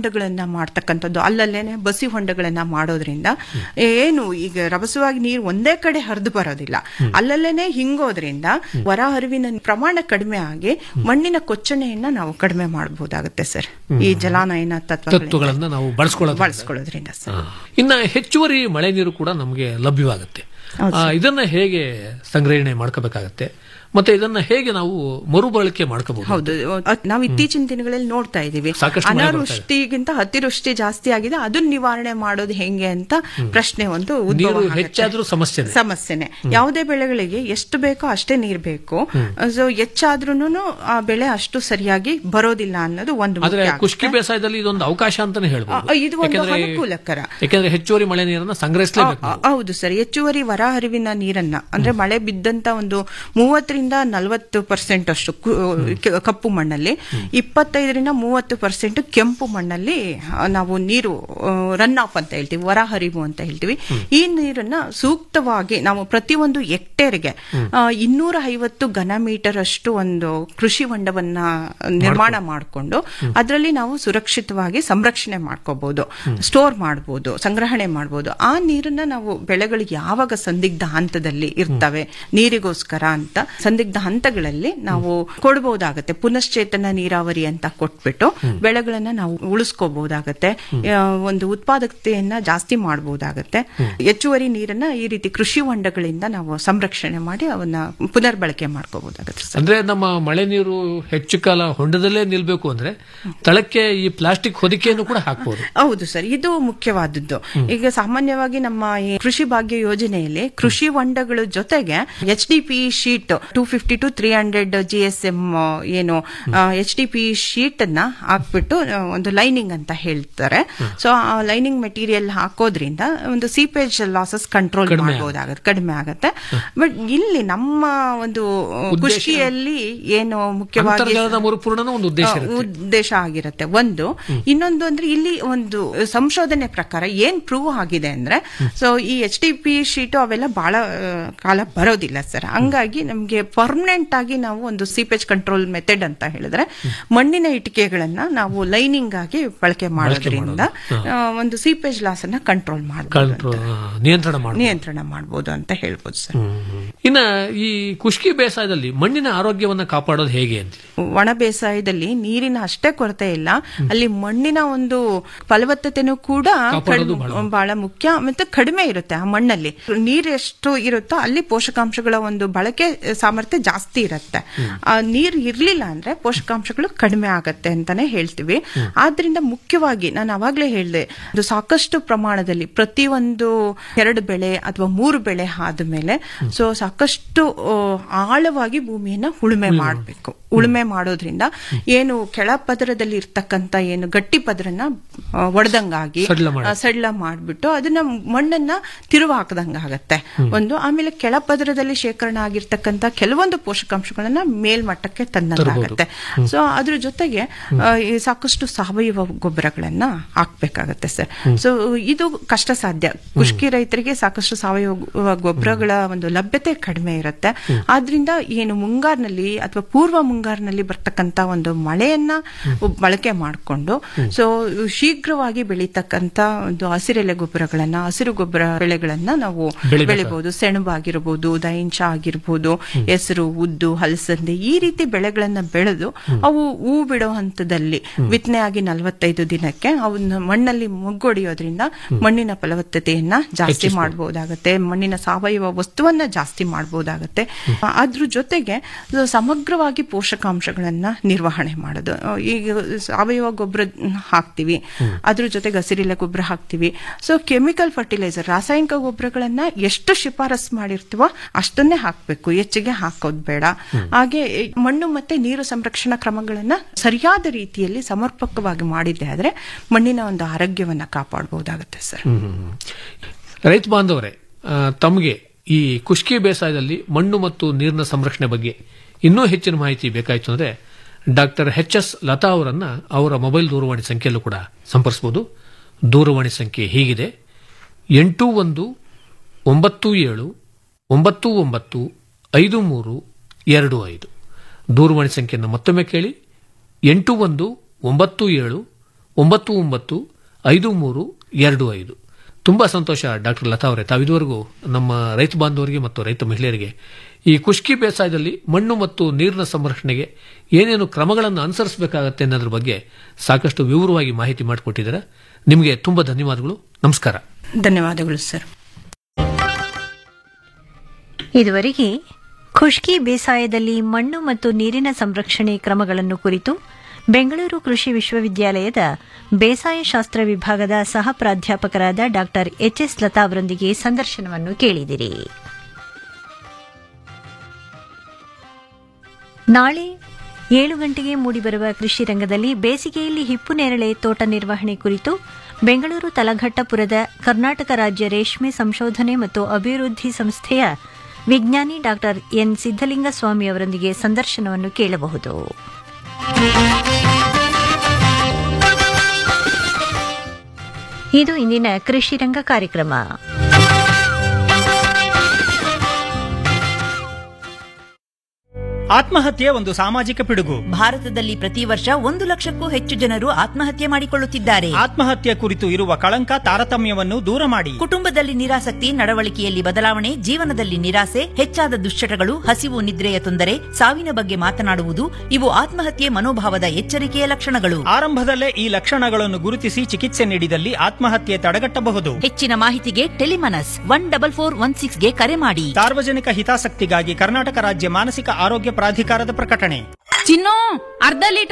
ಹೊಂಡಗಳನ್ನ ಮಾಡ್ತಕ್ಕಂಥದ್ದು ಅಲ್ಲಲ್ಲೇನೆ ಬಸಿ ಹೊಂಡಗಳನ್ನ ಮಾಡೋದ್ರಿಂದ ಏನು ಈಗ ರಭಸವಾಗಿ ನೀರು ಒಂದೇ ಕಡೆ ಹರಿದು ಬರೋದಿಲ್ಲ ಅಲ್ಲಲ್ಲೇನೆ ಹಿಂಗೋದ್ರಿಂದ ಹೊರ ಹರಿವಿನ ಪ್ರಮಾಣ ಕಡಿಮೆ ಆಗಿ ಮಣ್ಣಿನ ಕೊಚ್ಚಣೆಯನ್ನ ನಾವು ಕಡಿಮೆ ಮಾಡಬಹುದಾಗುತ್ತೆ ಸರ್ ಈ ಜಲಾನಯನ ತತ್ವ ತತ್ವಗಳನ್ನ ನಾವು ಬಳಸ್ಕೊಳ್ಳೋದು ಬಳಸ್ಕೊಳ್ಳೋದ್ರಿಂದ ಸರ್ ಇನ್ನ ಹೆಚ್ಚುವರಿ ಮಳೆ ನೀರು ಕೂಡ ನಮಗೆ ಲಭ್ಯವಾಗುತ್ತೆ ಆ, ಇದನ್ನ ಹೇಗೆ ಸಂಗ್ರಹಣೆ ಮಾಡ್ಕೋಬೇಕಾಗತ್ತೆ ಮತ್ತೆ ಇದನ್ನ ಹೇಗೆ ನಾವು ಮರುಬಳಕೆ ಮಾಡ್ಕೋಬಹುದು ಹೌದು ಅದ್- ನಾವು ಇತ್ತೀಚಿನ ದಿನಗಳಲ್ಲಿ ನೋಡ್ತಾ ಇದೀವಿ ಸಾಕಷ್ಟು ಮಳೆ ಬರ್ತಾ ಇದೆ. ಅನಾವೃಷ್ಟಿಗಿಂತ ಅತಿವೃಷ್ಟಿ ಜಾಸ್ತಿ ಆಗಿದೆ ಅದನ್ನ ನಿವಾರಣೆ ಮಾಡೋದು ಹೆಂಗೆ ಅಂತ ಪ್ರಶ್ನೆ ಒಂದು ಉದ್ಭವ ನೀರು ಆಗುತ್ತೆ. ಹೆಚ್ಚಾದ್ರೂ ಸಮಸ್ಯೆನೆ ಸಮಸ್ಯೆನೆ ಯಾವುದೇ ಬೆಳೆಗಳಿಗೆ ಎಷ್ಟು ಬೇಕೋ ಅಷ್ಟೇ ನೀರ್ ಬೇಕು ಸೊ ಹೆಚ್ಚಾದ್ರೂ ಆ ಬೆಳೆ ಅಷ್ಟು ಸರಿಯಾಗಿ ಬರೋದಿಲ್ಲ ಅನ್ನೋದು ಒಂದು ಆದ್ರೆ ಮುಖ್ಯ ಆಗುತ್ತೆ. ಖುಷ್ಕಿ ಬೇಸಾಯದಲ್ಲಿ ಇದೊಂದು ಅವಕಾಶ ಅಂತಾನೆ ಆ, ಹೇಳ್ಬೋದು ಇದು ಒಂದು ಯಾಕೆಂದ್ರೆ- ಅನುಕೂಲಕರ ಯಾಕೆಂದ್ರೆ ಹೆಚ್ಚುವರಿ ಮಳೆ ನೀರನ್ನ ಸಂಗ್ರಹಿಸಲೇಬೇಕು ಆ, ಹೌದು ಸರ್ ಹೆಚ್ಚುವರಿ ಹೊರ ಹರಿವಿನ ನೀರನ್ನ ಅಂದ್ರೆ ಮಳೆ ಬಿದ್ದಂತ ಒಂದು ಮೂವತ್ತರಿಂದ ನಲವತ್ತು ಪರ್ಸೆಂಟ್ ಅಷ್ಟು ಕು- ಕೆ- ಕಪ್ಪು ಮಣ್ಣಲ್ಲಿ ಇಪ್ಪತ್ತೈದರಿಂದ ಮೂವತ್ತು ಪರ್ಸೆಂಟ್ ಕೆಂಪು ಮಣ್ಣಲ್ಲಿ ಆ, ನಾವು ನೀರು ರನ್ ಆಫ್ ಅಂತ ಹೇಳ್ತೀವಿ ಹೊರ ಹರಿವು ಅಂತ ಹೇಳ್ತೀವಿ ಈ ನೀರನ್ನ ಸೂಕ್ತವಾಗಿ ನಾವು ಪ್ರತಿಯೊಂದು ಹೆಕ್ಟೇರ್ಗೆ ಇನ್ನೂರ ಐವತ್ತು ಘನ ಮೀಟರ್ ಅಷ್ಟು ಒಂದು ಕೃಷಿ ಹೊಂಡವನ್ನ ನಿರ್ಮಾಣ ಮಾಡಿಕೊಂಡು ಅದರಲ್ಲಿ ನಾವು ಸುರಕ್ಷಿತವಾಗಿ ಸಂರಕ್ಷಣೆ ಮಾಡ್ಕೋಬಹುದು ಸ್ಟೋರ್ ಮಾಡಬಹುದು ಸಂಗ್ರಹಣೆ ಮಾಡಬಹುದು ಆ ನೀರನ್ನ ನಾವು ಬೆಳೆಗಳಿಗೆ ಯಾವಾಗ ಸಂದಿಗ್ಧ ಹಂತದಲ್ಲಿ ಇರ್ತವೆ ನೀರಿಗೋಸ್ಕರ ಅಂತ ಸಂದಿಗ್ಧ ಹಂತಗಳಲ್ಲಿ ನಾವು ಕೊಡಬಹುದಾಗತ್ತೆ ಪುನಶ್ಚೇತನ ನೀರಾವರಿ ಅಂತ ಕೊಟ್ಬಿಟ್ಟು ಬೆಳೆಗಳನ್ನ ನಾವು ಉಳಿಸ್ಕೋಬಹುದಾಗತ್ತೆ ಆ, ಒಂದು ಉತ್ಪಾದಕತೆಯನ್ನ ಜಾಸ್ತಿ ಮಾಡಬಹುದಾಗತ್ತೆ ಹೆಚ್ಚುವರಿ ನೀರನ್ನ ಈ ರೀತಿ ಕೃಷಿ ಹೊಂಡಗಳಿಂದ ನಾವು ಸಂರಕ್ಷಣೆ ಮಾಡಿ ಅವನ್ನ ಪುನರ್ಬಳಕೆ ಮಾಡ್ಕೋಬಹುದಾಗತ್ತೆ ಸರ್ ಅಂದ್ರೆ ನಮ್ಮ ಮಳೆ ನೀರು ಹೆಚ್ಚು ಕಾಲ ಹೊಂಡದಲ್ಲೇ ನಿಲ್ಬೇಕು ಅಂದ್ರೆ ತಳಕ್ಕೆ ಈ ಪ್ಲಾಸ್ಟಿಕ್ ಹೊದಿಕೆಯನ್ನು ಕೂಡ ಹಾಕ್ಬೋದು ಹೌದು ಸರ್ ಇದು ಮುಖ್ಯವಾದದ್ದು ಈಗ ಸಾಮಾನ್ಯವಾಗಿ ನಮ್ಮ ಈ ಕೃಷಿ ಭಾಗ್ಯ ಯೋಜನೆಯಲ್ಲಿ ಕೃಷಿ ಹೊಂಡಗಳ ಜೊತೆಗೆ H D P sheet two fifty to three hundred G S M ಏನು ಎಚ್ ಡಿ ಪಿ ಶೀಟ್ ಅನ್ನ ಹಾಕ್ಬಿಟ್ಟು ಆ, ಒಂದು ಲೈನಿಂಗ್ ಅಂತ ಹೇಳ್ತಾರೆ ಸೊ ಆ ಲೈನಿಂಗ್ ಮೆಟೀರಿಯಲ್ ಹಾಕೋದ್ರಿಂದ ಒಂದು ಸೀಪೇಜ್ ಲಾಸಸ್ ಕಂಟ್ರೋಲ್ ಕಡಿಮೆ ಮಾಡಬಹುದಾಗುತ್ತೆ ಕಡಿಮೆ ಆಗುತ್ತೆ ಬಟ್ ಇಲ್ಲಿ ನಮ್ಮ ಒಂದು ಆ, ಉದ್ದೇಶ- ಕೃಷಿಯಲ್ಲಿ ಏನು ಮುಖ್ಯವಾಗಿ ಅಂತರ್ಜಲದ ಮರುಪೂರ್ಣನ ಒಂದು ಉದ್ದೇಶ ಆ, ಇರುತ್ತೆ. ಉದ್ದೇಶ ಆಗಿರುತ್ತೆ ಒಂದು ಇನ್ನೊಂದು ಅಂದ್ರೆ ಇಲ್ಲಿ ಒಂದು ಸಂಶೋಧನೆ ಪ್ರಕಾರ ಏನ್ ಪ್ರೂವ್ ಆಗಿದೆ ಅಂದ್ರೆ ಸೊ ಈ ಎಚ್ ಡಿ ಪಿ ಶೀಟು ಅವೆಲ್ಲ ಬಹಳ ಆ, ಕಾಲ ಬರೋದಿಲ್ಲ ಸರ್ ಹಂಗಾಗಿ ನಮ್ಗೆ ಪರ್ಮನೆಂಟ್ ಆಗಿ ನಾವು ಒಂದು ಸೀಪೇಜ್ ಕಂಟ್ರೋಲ್ ಮೆಥಡ್ ಅಂತ ಹೇಳಿದ್ರೆ ಮಣ್ಣಿನ ಇಟಿಕೆಗಳನ್ನ ನಾವು ಲೈನಿಂಗ್ ಆಗಿ ಬಳಕೆ ಮಾಡೋದ್ರಿಂದ ಆ, ಒಂದು ಸೀಪೇಜ್ ಲಾಸ್ ಅನ್ನ ಕಂಟ್ರೋಲ್ ಮಾಡಬಹುದು ಕಂಟ್ರೋ- ನಿಯಂತ್ರಣ ಮಾಡಿ ನಿಯಂತ್ರಣ ಮಾಡಬಹುದು ಅಂತ ಹೇಳ್ಬೋದು ಸರ್ ಇನ್ನ ಈ ಖುಷ್ಕಿ ಬೇಸಾಯದಲ್ಲಿ ಮಣ್ಣಿನ ಆರೋಗ್ಯವನ್ನ ಕಾಪಾಡೋದು ಹೇಗೆ ಅಂತ ಒಣ ಬೇಸಾಯದಲ್ಲಿ ನೀರಿನ ಅಷ್ಟೇ ಕೊರತೆ ಇಲ್ಲ ಅಲ್ಲಿ ಮಣ್ಣಿನ ಒಂದು ಫಲವತ್ತತೆನೂ ಕೂಡ ಕಾಪಾಡೋದು ಕಡಿಮೆ- ಬಹಳ ಮುಖ್ಯ ಮತ್ತೆ ಕಡಿಮೆ ಇರುತ್ತೆ ಆ ಮಣ್ಣಲ್ಲಿ ನೀರು ಎಷ್ಟು ಇರುತ್ತೋ ಅಲ್ಲಿ ಪೋಷಕಾಂಶಗಳ ಒಂದು ಬಳಕೆ ಸಾಮರ್ಥ್ಯ ಜಾಸ್ತಿ ಇರುತ್ತೆ ಆ ನೀರು ಇರ್ಲಿಲ್ಲ ಅಂದ್ರೆ ಪೋಷಕಾಂಶಗಳು ಕಡಿಮೆ ಆಗತ್ತೆ ಅಂತಾನೆ ಹೇಳ್ತೀವಿ ಆದ್ರಿಂದ ಮುಖ್ಯವಾಗಿ ನಾನು ಅವಾಗ್ಲೇ ಹೇಳಿದೆ ಅದು ಸಾಕಷ್ಟು ಪ್ರಮಾಣದಲ್ಲಿ ಪ್ರತಿಯೊಂದು ಎರಡು ಬೆಳೆ ಅಥವಾ ಮೂರು ಬೆಳೆ ಆದ್ಮೇಲೆ ಸೊ ಸಾಕಷ್ಟು ಆ, ಆಳವಾಗಿ ಭೂಮಿಯನ್ನ ಉಳುಮೆ ಮಾಡಬೇಕು ಉಳುಮೆ ಮಾಡೋದ್ರಿಂದ ಏನು ಕೆಳ ಪದರದಲ್ಲಿ ಇರ್ತಕ್ಕಂತ ಏನು ಗಟ್ಟಿ ಪದರನ್ನ ಒಡೆದಂಗಾಗಿ ಸಡಿಲ ಮಾಡಿ. ಸಡಿಲ ಮಾಡ್ಬಿಟ್ಟು ಅದನ್ನ ಮಣ್ಣನ್ನ ತಿರುವು ಹಾಕದಂಗ ಆಗತ್ತೆ ಒಂದು ಆಮೇಲೆ ಕೆಳ ಪದರದಲ್ಲಿ ಶೇಖರಣೆ ಆಗಿರ್ತಕ್ಕಂತ ಕೆಲವೊಂದು ಪೋಷಕಾಂಶಗಳನ್ನ ಮೇಲ್ಮಟ್ಟಕ್ಕೆ ತಂದಂಗಾಗತ್ತೆ ಸೊ ಅದ್ರ ಜೊತೆಗೆ ಆ, ಈ ಸಾಕಷ್ಟು ಸಾವಯವ ಗೊಬ್ಬರಗಳನ್ನ ಹಾಕ್ಬೇಕಾಗತ್ತೆ ಸರ್ ಸೊ ಇದು ಕಷ್ಟ ಸಾಧ್ಯ ಕೃಷಿ ರೈತರಿಗೆ ಸಾಕಷ್ಟು ಸಾವಯವ ಗೊಬ್ಬರಗಳ ಒಂದು ಲಭ್ಯತೆ ಕಡಿಮೆ ಇರುತ್ತೆ ಆದ್ರಿಂದ ಏನು ಮುಂಗಾರಿನಲ್ಲಿ ಅಥವಾ ಪೂರ್ವ ಮುಂಗಾರಿನಲ್ಲಿ ಬರ್ತಕ್ಕಂತ ಒಂದು ಮಳೆಯನ್ನ ಬಳಕೆ ಮಾಡಿಕೊಂಡು ಸೊ ಶೀಘ್ರವಾಗಿ ಬೆಳೀತಕ್ಕಂತ ಒಂದು ಹಸಿರೆಲೆ ಗೊಬ್ಬರಗಳನ್ನ ಹಸಿರು ಗೊಬ್ಬರ ಬೆಳೆಗಳನ್ನ ನಾವು ಬೆಳಿಬೇಕು. ಬೆಳಿಬಹುದು ಸೆಣಬು ಆಗಿರ್ಬೋದು ದೈಂಚ ಆಗಿರ್ಬೋದು ಹೆಸರು ಉದ್ದು ಹಲಸಂದೆ ಈ ರೀತಿ ಬೆಳೆಗಳನ್ನ ಬೆಳೆದು ಅವು ಹೂ ಬಿಡೋ ಹಂತದಲ್ಲಿ ಬಿತ್ತನೆ ಆಗಿ ನಲವತ್ತೈದು ದಿನಕ್ಕೆ ಅವನ್ನ ಮಣ್ಣಲ್ಲಿ ಮುಗ್ಗೊಡಿಯೋದ್ರಿಂದ ಮಣ್ಣಿನ ಫಲವತ್ತತೆಯನ್ನ ಜಾಸ್ತಿ ಮಾಡಬಹುದಾಗತ್ತೆ ಮಣ್ಣಿನ ಸಾವಯವ ವಸ್ತುವನ್ನ ಜಾಸ್ತಿ ಮಾಡಬಹುದಾಗತ್ತೆ ಅದ್ರ ಜೊತೆಗೆ ಸಮಗ್ರವಾಗಿ ಪೋಷಕಾಂಶಗಳನ್ನ ನಿರ್ವಹಣೆ ಮಾಡೋದು ಆ, ಈಗ ಸಾವಯವ ಗೊಬ್ಬರ ಹಾಕ್ತಿವಿ ಅದ್ರ ಜೊತೆಗೆ ಹಸಿರಿಲೆ ಗೊಬ್ಬರ ಹಾಕ್ತಿವಿ ಸೊ ಕೆಮಿಕಲ್ ಫರ್ಟಿಲೈಸರ್ ರಾಸಾಯನಿಕ ಗೊಬ್ಬರಗಳನ್ನ ಎಷ್ಟು ಶಿಫಾರಸ್ ಮಾಡಿರ್ತೀವೋ ಅಷ್ಟನ್ನೇ ಹಾಕ್ಬೇಕು ಹೆಚ್ಚಿಗೆ ಹಾಕೋದು ಬೇಡ ಹಾಗೆ ಮಣ್ಣು ಮತ್ತೆ ನೀರು ಸಂರಕ್ಷಣಾ ಕ್ರಮಗಳನ್ನ ಸರಿಯಾದ ರೀತಿಯಲ್ಲಿ ಸಮರ್ಪಕವಾಗಿ ಮಾಡಿದ್ದೆ ಆದ್ರೆ ಮಣ್ಣಿನ ಒಂದು ಆರೋಗ್ಯವನ್ನ ಕಾಪಾಡಬಹುದಾಗುತ್ತೆ ಸರ್ ರೈತ ಬಾಂಧವರೇ ಆ, ತಮಗೆ ಈ ಖುಷ್ಕಿ ಬೇಸಾಯದಲ್ಲಿ ಮಣ್ಣು ಮತ್ತು ನೀರಿನ ಸಂರಕ್ಷಣೆ ಬಗ್ಗೆ ಇನ್ನೂ ಹೆಚ್ಚಿನ ಮಾಹಿತಿ ಬೇಕಾಯಿತು ಅಂದ್ರೆ ಡಾಕ್ಟರ್ ಎಚ್ ಎಸ್ ಲತಾ ಅವರನ್ನ ಅವರ ಮೊಬೈಲ್ ದೂರವಾಣಿ ಸಂಖ್ಯೆಯಲ್ಲೂ ಕೂಡ ಸಂಪರ್ಸಬಹುದು ದೂರವಾಣಿ ಸಂಖ್ಯೆ ಹೀಗಿದೆ ಎಂಟು ಒಂದು ಒಂಬತ್ತು ಏಳು ಒಂಬತ್ತು ಒಂಬತ್ತು ಐದು ಮೂರು ಎರಡು ಐದು ದೂರವಾಣಿ ಸಂಖ್ಯೆಯನ್ನು ಮತ್ತೊಮ್ಮೆ ಕೇಳಿ ಎಂಟು ಒಂದು ಒಂಬತ್ತು ಏಳು ಒಂಬತ್ತು ಒಂಬತ್ತು ಐದು ಮೂರು ಎರಡು ಐದು ತುಂಬಾ ಸಂತೋಷ ಡಾಕ್ಟರ್ ಲತಾ ಅವರೇ ತಾವಿದುವರೆಗೂ ನಮ್ಮ ರೈತ ಬಾಂಧವರಿಗೆ ಮತ್ತು ರೈತ ಮಹಿಳೆಯರಿಗೆ ಈ ಖುಷ್ಕಿ ಬೇಸಾಯದಲ್ಲಿ ಮಣ್ಣು ಮತ್ತು ನೀರಿನ ಸಂರಕ್ಷಣೆಗೆ ಏನೇನು ಕ್ರಮಗಳನ್ನು ಅನುಸರಿಸಬೇಕಾಗತ್ತೆ ಅನ್ನೋದ್ರ ಬಗ್ಗೆ ಸಾಕಷ್ಟು ವಿವರವಾಗಿ ಮಾಹಿತಿ ಮಾಡಿಕೊಟ್ಟಿದ್ದೀರಾ ನಿಮಗೆ ತುಂಬಾ ಧನ್ಯವಾದಗಳು ನಮಸ್ಕಾರ ಧನ್ಯವಾದಗಳು ಸರ್ ಇದುವರೆಗೆ ಖುಷ್ಕಿ ಬೇಸಾಯದಲ್ಲಿ ಮಣ್ಣು ಮತ್ತು ನೀರಿನ ಸಂರಕ್ಷಣೆ ಕ್ರಮಗಳನ್ನು ಕುರಿತು ಬೆಂಗಳೂರು ಕೃಷಿ ವಿಶ್ವವಿದ್ಯಾಲಯದ ಬೇಸಾಯ ಶಾಸ್ತ್ರ ವಿಭಾಗದ ಸಹ ಪ್ರಾಧ್ಯಾಪಕರಾದ ಡಾ ಎಚ್ಎಸ್ ಲತಾ ಅವರೊಂದಿಗೆ ಸಂದರ್ಶನವನ್ನು ಕೇಳಿದಿರಿ ನಾಳೆ ಏಳು ಗಂಟೆಗೆ ಮೂಡಿಬರುವ ಕೃಷಿ ರಂಗದಲ್ಲಿ ಬೇಸಿಗೆಯಲ್ಲಿ ಹಿಪ್ಪು ನೇರಳೆ ತೋಟ ನಿರ್ವಹಣೆ ಕುರಿತು ಬೆಂಗಳೂರು ತಲಘಟ್ಟಪುರದ ಕರ್ನಾಟಕ ರಾಜ್ಯ ರೇಷ್ಮೆ ಸಂಶೋಧನೆ ಮತ್ತು ಅಭಿವೃದ್ಧಿ ಸಂಸ್ಥೆಯ ವಿಜ್ಞಾನಿ ಡಾ ಎನ್ ಸಿದ್ದಲಿಂಗ ಸ್ವಾಮಿ ಅವರೊಂದಿಗೆ ಸಂದರ್ಶನವನ್ನು ಕೇಳಬಹುದು ಇದು ಇಂದಿನ ಕೃಷಿ ರಂಗ ಕಾರ್ಯಕ್ರಮ ಆತ್ಮಹತ್ಯೆ ಒಂದು ಸಾಮಾಜಿಕ ಪಿಡುಗು ಭಾರತದಲ್ಲಿ ಪ್ರತಿ ವರ್ಷ ಒಂದು ಲಕ್ಷಕ್ಕೂ ಹೆಚ್ಚು ಜನರು ಆತ್ಮಹತ್ಯೆ ಮಾಡಿಕೊಳ್ಳುತ್ತಿದ್ದಾರೆ ಆತ್ಮಹತ್ಯೆ ಕುರಿತು ಇರುವ ಕಳಂಕ ತಾರತಮ್ಯವನ್ನು ದೂರ ಮಾಡಿ ಕುಟುಂಬದಲ್ಲಿ ನಿರಾಸಕ್ತಿ ನಡವಳಿಕೆಯಲ್ಲಿ ಬದಲಾವಣೆ ಜೀವನದಲ್ಲಿ ನಿರಾಸೆ ಹೆಚ್ಚಾದ ದುಶ್ಚಟಗಳು ಹಸಿವು ನಿದ್ರೆಯ ತೊಂದರೆ ಸಾವಿನ ಬಗ್ಗೆ ಮಾತನಾಡುವುದು ಇವು ಆತ್ಮಹತ್ಯೆ ಮನೋಭಾವದ ಎಚ್ಚರಿಕೆಯ ಲಕ್ಷಣಗಳು ಆರಂಭದಲ್ಲೇ ಈ ಲಕ್ಷಣಗಳನ್ನು ಗುರುತಿಸಿ ಚಿಕಿತ್ಸೆ ನೀಡಿದಲ್ಲಿ ಆತ್ಮಹತ್ಯೆ ತಡೆಗಟ್ಟಬಹುದು ಹೆಚ್ಚಿನ ಮಾಹಿತಿಗೆ Telemanas one double four one ಸಿಕ್ಸ್ಗೆ ಕರೆ ಮಾಡಿ ಸಾರ್ವಜನಿಕ ಹಿತಾಸಕ್ತಿಗಾಗಿ ಕರ್ನಾಟಕ ರಾಜ್ಯ ಮಾನಸಿಕ ಆರೋಗ್ಯ ಪ್ರಾಧಿಕಾರದ ಪ್ರಕಟಣೆ ಚಿನ್ನು ಅರ್ಧ ಲೀಟರ್